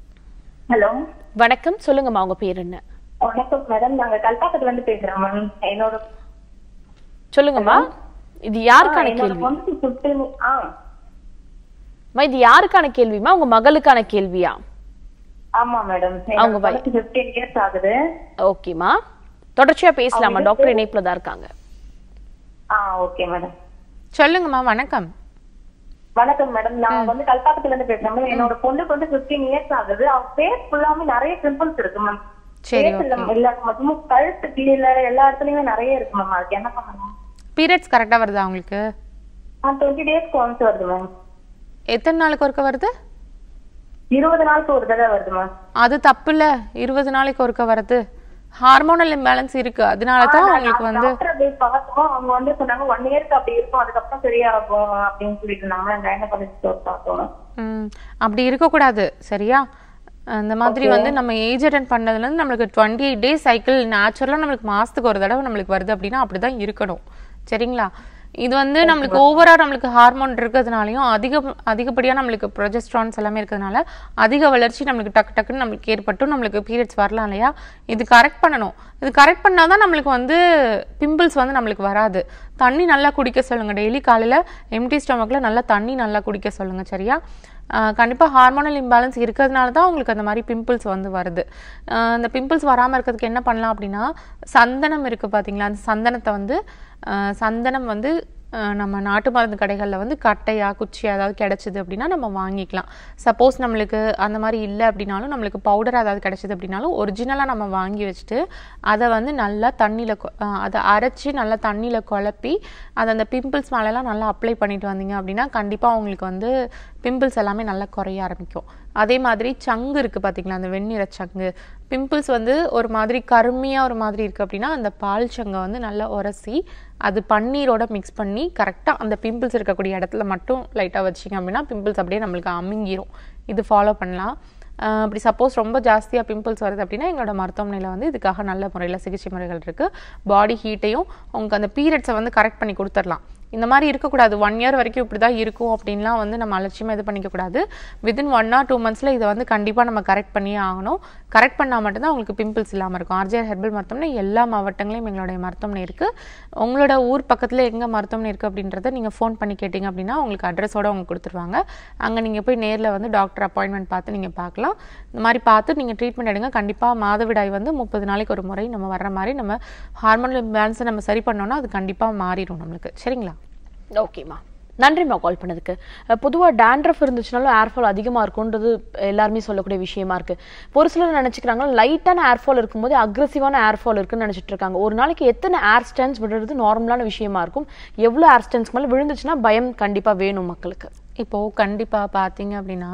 ஹலோ வணக்கம் சொல்லுங்கம்மா உங்க பேர் என்ன வணக்கம் மேடம் நாங்க கல்பாக்கத்துல இருந்து பேசுறோம் மேம் என்னோட சொல்லுங்கம்மா இது யாருக்கான என்னோட கேள்வி பொண்ணுக்கு ஃபிஃப்டீன் ஆ அம்மா, இது யாருக்கான கேள்விமா உங்க மகளுக்கான கேள்வியா ஆமா மேடம் அவங்க வய- பொண்ணுக்கு ஃபிஃப்டீன் இயர்ஸ் ஆகுது ஓகேம்மா தொடர்ச்சியா பேசலாமா டாக்டர் இணைப்புல தான் இருக்காங்க ஆ ஓகே மேடம் சொல்லுங்கம்மா வணக்கம் வணக்கம் மேடம் நான் வந்து கல்பாக்கத்துல இருந்து பேசுறேன் மேம் என்னோட பொண்ணுக்கு வந்து 15 இயர்ஸ் ஆகுது அவ ஃபேஸ் ஃபுல்லாமே நிறைய பிம்பிள்ஸ் இருக்கு மேம் சரி, ஃபேஸ் இல்ல இல்ல மட்டும் கழுத்து கீழே எல்லா இடத்துலயுமே நிறைய இருக்கு மேம் அதுக்கு என்ன பண்ணணும் பீரியட்ஸ் கரெக்டாக வருதா உங்களுக்கு டுவெண்ட்டி டேஸ்க்கு ஒன்ஸ் வருது மேம் எத்தனை நாளுக்கு ஒருக்க வருது இருபது நாளுக்கு ஒரு தடவை வருது மேம் அது தப்பு இல்ல இருபது நாளைக்கு ஒருக்க வருது ஹார்மோனல் இம்பேலன்ஸ் இருக்கு அதனால தான் உங்களுக்கு வந்து டாக்டர் போய் பார்த்தோம் அவங்க வந்து சொன்னாங்க ஒன் இயர்க்கு அப்படி இருக்கும் அதுக்கப்புறம் சரியாகும் அப்படின்னு சொல்லிட்டு இருந்தாங்க கைனகாலஜிஸ்ட் ஒரு பார்த்தோம் ம், அப்படி இருக்கக்கூடாது சரியா அந்த மாதிரி வந்து நம்ம ஏஜ் அட்டன் பண்ணதுலேருந்து நம்மளுக்கு டுவெண்ட்டி எயிட் டேஸ் சைக்கிள் நேச்சுரலாக நம்மளுக்கு மாதத்துக்கு ஒரு தடவை நம்மளுக்கு வருது அப்படின்னா அப்படி தான் இருக்கணும் சரிங்களா இது வந்து நம்மளுக்கு ஓவரா நம்மளுக்கு ஹார்மோன் இருக்கிறதுனாலையும் அதிக அதிகப்படியாக நம்மளுக்கு ப்ரொஜெஸ்ட்ரான்ஸ் எல்லாமே இருக்கிறதுனால அதிக வளர்ச்சி நம்மளுக்கு டக்கு டக்குன்னு நம்மளுக்கு ஏற்பட்டும் நம்மளுக்கு பீரியட்ஸ் வரலாம் இல்லையா இது கரெக்ட் பண்ணணும் இது கரெக்ட் பண்ணால் தான் நம்மளுக்கு வந்து பிம்பிள்ஸ் வந்து நம்மளுக்கு வராது தண்ணி நல்லா குடிக்க சொல்லுங்க டெய்லி காலையில் எம்டி ஸ்டொமக்கில் நல்லா தண்ணி நல்லா குடிக்க சொல்லுங்க சரியா ஆஹ் கண்டிப்பா ஹார்மோனல் இம்பேலன்ஸ் இருக்கிறதுனால தான் உங்களுக்கு அந்த மாதிரி பிம்பிள்ஸ் வந்து வருது ஆஹ் அந்த பிம்பிள்ஸ் வராம இருக்கிறதுக்கு என்ன பண்ணலாம் அப்படின்னா சந்தனம் இருக்கு பாத்தீங்களா அந்த சந்தனத்தை வந்து ஆஹ் சந்தனம் வந்து ஆஹ் நம்ம நாட்டு மருந்து கடைகளில் வந்து கட்டையா குச்சியா ஏதாவது கிடைச்சிது அப்படின்னா நம்ம வாங்கிக்கலாம் சப்போஸ் நம்மளுக்கு அந்த மாதிரி இல்லை அப்படின்னாலும் நம்மளுக்கு பவுடர் ஏதாவது கிடைச்சிது அப்படின்னாலும் ஒரிஜினலாக நம்ம வாங்கி வச்சுட்டு அதை வந்து நல்லா தண்ணியில் அதை அரைச்சி நல்லா தண்ணியில் குழப்பி அதை அந்த பிம்பிள்ஸ் மேலெல்லாம் நல்லா அப்ளை பண்ணிட்டு வந்தீங்க அப்படின்னா கண்டிப்பாக உங்களுக்கு வந்து பிம்பிள்ஸ் எல்லாமே நல்லா குறைய ஆரம்பிக்கும் அதே மாதிரி சங்கு இருக்குது பார்த்தீங்களா அந்த வெண்ணிற சங்கு பிம்பிள்ஸ் வந்து ஒரு மாதிரி கருமையாக ஒரு மாதிரி இருக்குது அப்படின்னா அந்த பால் சங்கை வந்து நல்லா உரசி அது பன்னீரோட மிக்ஸ் பண்ணி கரெக்டாக அந்த பிம்பிள்ஸ் இருக்கக்கூடிய இடத்துல மட்டும் லைட்டாக வச்சிங்க அப்படின்னா பிம்பிள்ஸ் அப்படியே நம்மளுக்கு அமுங்கிரும் இது ஃபாலோ பண்ணலாம் ஆஹ் அப்படி சப்போஸ் ரொம்ப ஜாஸ்தியாக பிம்பிள்ஸ் வருது அப்படின்னா எங்களோட மருத்துவமனையில் வந்து இதுக்காக நல்ல முறையில் சிகிச்சை முறைகள் இருக்குது பாடி ஹீட்டையும் உங்களுக்கு அந்த பீரியட்ஸை வந்து கரெக்ட் பண்ணி கொடுத்துடலாம் இந்த மாதிரி இருக்கக்கூடாது ஒன் இயர் வரைக்கும் இப்படி தான் இருக்கும் அப்படின்லாம் வந்து நம்ம அலட்சியமாக இது பண்ணிக்கக்கூடாது வித்தின் ஒன் ஆர் டூ மந்த்ஸில் இதை வந்து கண்டிப்பாக நம்ம கரெக்ட் பண்ணியே ஆகணும் கரெக்ட் பண்ணால் மட்டும்தான் உங்களுக்கு பிம்பிள்ஸ் இல்லாமல் இருக்கும் ஆர்ஜிஆர் ஹெர்பல் மருத்துவமனை எல்லா மாவட்டங்களையும் எங்களுடைய மருத்துவமனை இருக்குது உங்களோட ஊர் பக்கத்தில் எங்கே மருத்துவமனை இருக்குது அப்படின்றத நீங்கள் ஃபோன் பண்ணி கேட்டிங்க அப்படின்னா உங்களுக்கு அட்ரஸோட உங்களுக்கு கொடுத்துருவாங்க அங்கே நீங்கள் போய் நேரில் வந்து டாக்டர் அப்பாயின்மெண்ட் பார்த்து நீங்கள் பார்க்கலாம் இந்த மாதிரி பார்த்து நீங்கள் ட்ரீட்மெண்ட் எடுங்க கண்டிப்பாக மாதவிடாய் வந்து முப்பது நாளைக்கு ஒரு முறை நம்ம வர்ற மாதிரி நம்ம ஹார்மோனல் பேலன்ஸை நம்ம சரி பண்ணோம்னா அது கண்டிப்பாக மாறிடும் நம்மளுக்கு சரிங்களா ஓகேம்மா நன்றிம்மா கால் பண்ணதுக்கு அஹ் பொதுவா டேண்ட்ரஃப் இருந்துச்சுனாலும் ஏர்ஃபால் அதிகமா இருக்கும்ன்றது எல்லாருமே சொல்லக்கூடிய விஷயமா இருக்கு ஒரு சிலர் நினைச்சுக்கிறாங்க லைட்டான ஏர்ஃபால் இருக்கும்போது அக்ரெசிவான ஏர்ஃபால் இருக்குன்னு நினைச்சிட்டு இருக்காங்க ஒரு நாளைக்கு எத்தனை ஏர் ஸ்டான்ஸ் விடுறது நார்மலான விஷயமா இருக்கும் எவ்வளவு ஏர் ஸ்டான்ஸ் மேல விழுந்துச்சுன்னா பயம் கண்டிப்பா வேணும் மக்களுக்கு இப்போ கண்டிப்பா பார்த்தீங்க அப்படின்னா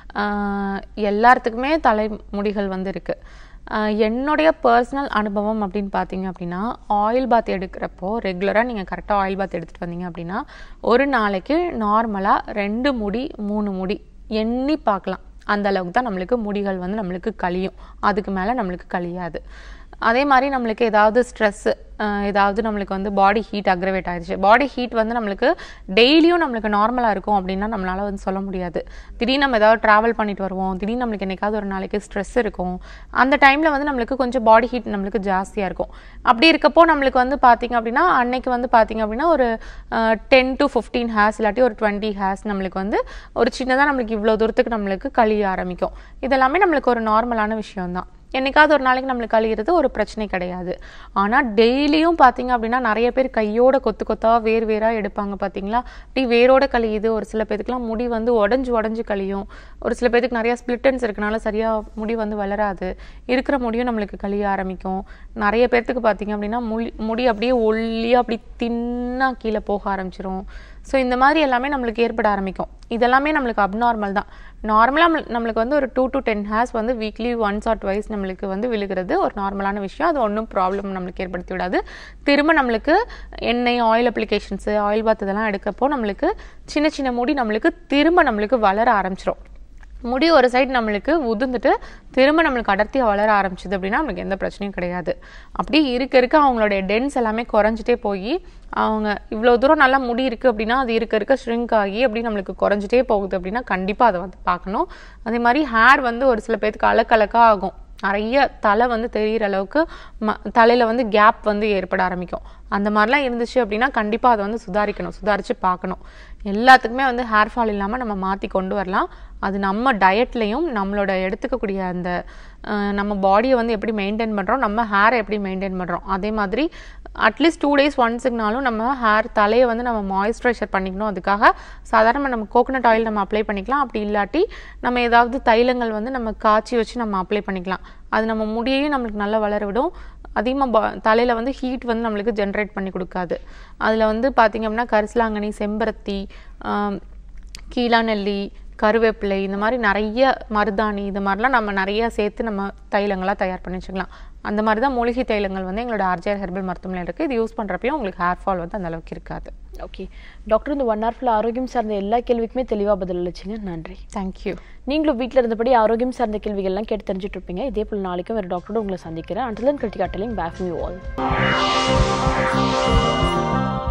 ஆஹ் எல்லாத்துக்குமே தலைமுடிகள் வந்து இருக்கு ஆஹ் என்னுடைய பர்சனல் அனுபவம் அப்படின்னு பார்த்தீங்க அப்படின்னா ஆயில் பாத் எடுக்கிறப்போ ரெகுலராக நீங்கள் கரெக்டாக ஆயில் பாத் எடுத்துகிட்டு வந்தீங்க அப்படின்னா ஒரு நாளைக்கு நார்மலாக ரெண்டு முடி மூணு முடி எண்ணி பார்க்கலாம் அந்த அளவுக்கு தான் நம்மளுக்கு முடிகள் வந்து நம்மளுக்கு கழியும் அதுக்கு மேலே நம்மளுக்கு கழியாது அதே மாதிரி நம்மளுக்கு ஏதாவது ஸ்ட்ரெஸ்ஸு ஏதாவது நம்மளுக்கு வந்து பாடி ஹீட் அக்ரவேட் ஆயிடுச்சு பாடி ஹீட் வந்து நம்மளுக்கு டெய்லியும் நம்மளுக்கு நார்மலாக இருக்கும் அப்படின்னா நம்மளால வந்து சொல்ல முடியாது திடீர்னு நம்ம ஏதாவது ட்ராவல் பண்ணிட்டு வருவோம் திடீர்னு நம்மளுக்கு என்னைக்காவது ஒரு நாளைக்கு ஸ்ட்ரெஸ் இருக்கும் அந்த டைமில் வந்து நம்மளுக்கு கொஞ்சம் பாடி ஹீட் நம்மளுக்கு ஜாஸ்தியாக இருக்கும் அப்படி இருக்கப்போ நம்மளுக்கு வந்து பார்த்தீங்க அப்படின்னா அன்னைக்கு வந்து பார்த்தீங்க அப்படின்னா ஒரு டென் டு ஃபிஃப்டீன் ஹேர்ஸ் இல்லாட்டி ஒரு டுவெண்ட்டி ஹேர்ஸ் நம்மளுக்கு வந்து ஒரு சின்னதாக நம்மளுக்கு இவ்வளோ தூரத்துக்கு நம்மளுக்கு கழிய ஆரம்பிக்கும் இதெல்லாமே நம்மளுக்கு ஒரு நார்மலான விஷயம் தான் என்னைக்காவது ஒரு நாளைக்கு நம்மளுக்கு கழியிறது ஒரு பிரச்சனை கிடையாது ஆனால் டெய்லியும் பார்த்தீங்க அப்படின்னா நிறைய பேர் கையோட கொத்து கொத்தா வேர் வேரா எடுப்பாங்க பார்த்தீங்களா அப்படி வேரோட கழியுது ஒரு சில பேத்துக்குலாம் முடி வந்து உடஞ்சு உடஞ்சு கழியும் ஒரு சில பேத்துக்கு நிறைய ஸ்பிளிட்டன்ஸ் இருக்கனால சரியா முடி வந்து வளராது இருக்கிற முடியும் நம்மளுக்கு கழிய ஆரம்பிக்கும் நிறைய பேர்த்துக்கு பார்த்தீங்க அப்படின்னா முடி முடி அப்படியே ஒல்லியாக அப்படி தின்னா கீழே போக ஆரம்பிச்சிரும் ஸோ இந்த மாதிரி எல்லாமே நம்மளுக்கு ஏற்பட ஆரம்பிக்கும் இதெல்லாமே நம்மளுக்கு அப்நார்மல் தான் நார்மலாக நம்மளுக்கு வந்து ஒரு டூ டு டென் ஹேர்ஸ் வந்து வீக்லி ஒன்ஸ் ஆர் ட்வைஸ் நம்மளுக்கு வந்து விழுகிறது ஒரு நார்மலான விஷயம் அது ஒன்றும் ப்ராப்ளம் நம்மளுக்கு ஏற்படுத்தி விடாது திரும்ப நம்மளுக்கு எண்ணெய் ஆயில் அப்ளிகேஷன்ஸு ஆயில் பாத் இதெல்லாம் எடுக்கப்போ நம்மளுக்கு சின்ன சின்ன முடி நம்மளுக்கு திரும்ப நம்மளுக்கு வளர ஆரம்பிச்சிரும் முடி ஒரு சைடு நம்மளுக்கு உதிர்ந்துட்டு திரும்ப நம்மளுக்கு அடர்த்தியாக வளர ஆரம்பிச்சது அப்படின்னா நம்மளுக்கு எந்த பிரச்சனையும் கிடையாது அப்படி இருக்க இருக்க அவங்களுடைய டென்ஸ் எல்லாமே குறைஞ்சிட்டே போய் அவங்க இவ்வளோ தூரம் நல்லா முடி இருக்குது அப்படின்னா அது இருக்க இருக்க ஷ்ரிங்க் ஆகி அப்படி நம்மளுக்கு குறைஞ்சிட்டே போகுது அப்படின்னா கண்டிப்பாக அதை வந்து பார்க்கணும் அதே மாதிரி ஹேர் வந்து ஒரு சில பேர்த்துக்கு அலக்கலக்காக ஆகும் நிறைய தலை வந்து தெரியிற அளவுக்கு ம தலையில் வந்து கேப் வந்து ஏற்பட ஆரம்பிக்கும் அந்த மாதிரிலாம் இருந்துச்சு அப்படின்னா கண்டிப்பாக அதை வந்து சுதாரிக்கணும் சுதாரித்து பார்க்கணும் எல்லாத்துக்குமே வந்து ஹேர் ஃபால் இல்லாமல் நம்ம மாற்றி கொண்டு வரலாம் அது நம்ம டயட்லையும் நம்மளோட எடுத்துக்கக்கூடிய அந்த அஹ், நம்ம பாடியை வந்து எப்படி மெயின்டைன் பண்ணுறோம் நம்ம ஹேரை எப்படி மெயின்டைன் பண்ணுறோம் அதே மாதிரி அட்லீஸ்ட் டூ டேஸ் ஒன்ஸுக்குனாலும் நம்ம ஹேர் தலையை வந்து நம்ம மாய்ஸ்சரைசர் பண்ணிக்கணும் அதுக்காக சாதாரண நம்ம கோகனட் ஆயில் நம்ம அப்ளை பண்ணிக்கலாம் அப்படி இல்லாட்டி நம்ம ஏதாவது தைலங்கள் வந்து நம்ம காய்ச்சி வச்சு நம்ம அப்ளை பண்ணிக்கலாம் அது நம்ம முடியையும் நம்மளுக்கு நல்லா வளர விடும் அதிகமாக தலையில் வந்து ஹீட் வந்து நம்மளுக்கு ஜென்ரேட் பண்ணி கொடுக்காது அதில் வந்து பார்த்திங்க அப்படின்னா கரிசலாங்கண்ணி செம்பருத்தி ஆம், கீழாநெல்லி கருவேப்பிலை இந்த மாதிரி நிறைய மருதாணி இந்த மாதிரிலாம் நம்ம நிறைய சேர்த்து நம்ம தைலங்களாக தயார் பண்ணி வச்சுக்கலாம் அந்த மாதிரி தான் மூலிகை தைலங்கள் வந்து எங்களோட ஆர்ஜிஆர் ஹெர்பல் மருத்துவமனையில் இருக்குது இது யூஸ் பண்ணுறப்பையும் உங்களுக்கு ஹேர் ஃபால் வந்து அந்த அளவுக்கு இருக்காது ஓகே டாக்டர் இந்த ஒன் ஹவர் ஃபுல்லாக ஆரோக்கியம் சார்ந்த எல்லா கேள்விக்குமே தெளிவாக பதில் அளிச்சிங்க நன்றி தேங்க்யூ நீங்களும் வீட்டில் இருந்தபடி ஆரோக்கியம் சார்ந்த கேள்விகள்லாம் கேட்டு தெரிஞ்சுட்டு இருப்பீங்க இதே போல் நாளைக்கும் வேறு டாக்டரோட உங்களை சந்திக்கிறேன் அண்டலன் Kiruthika telling back me all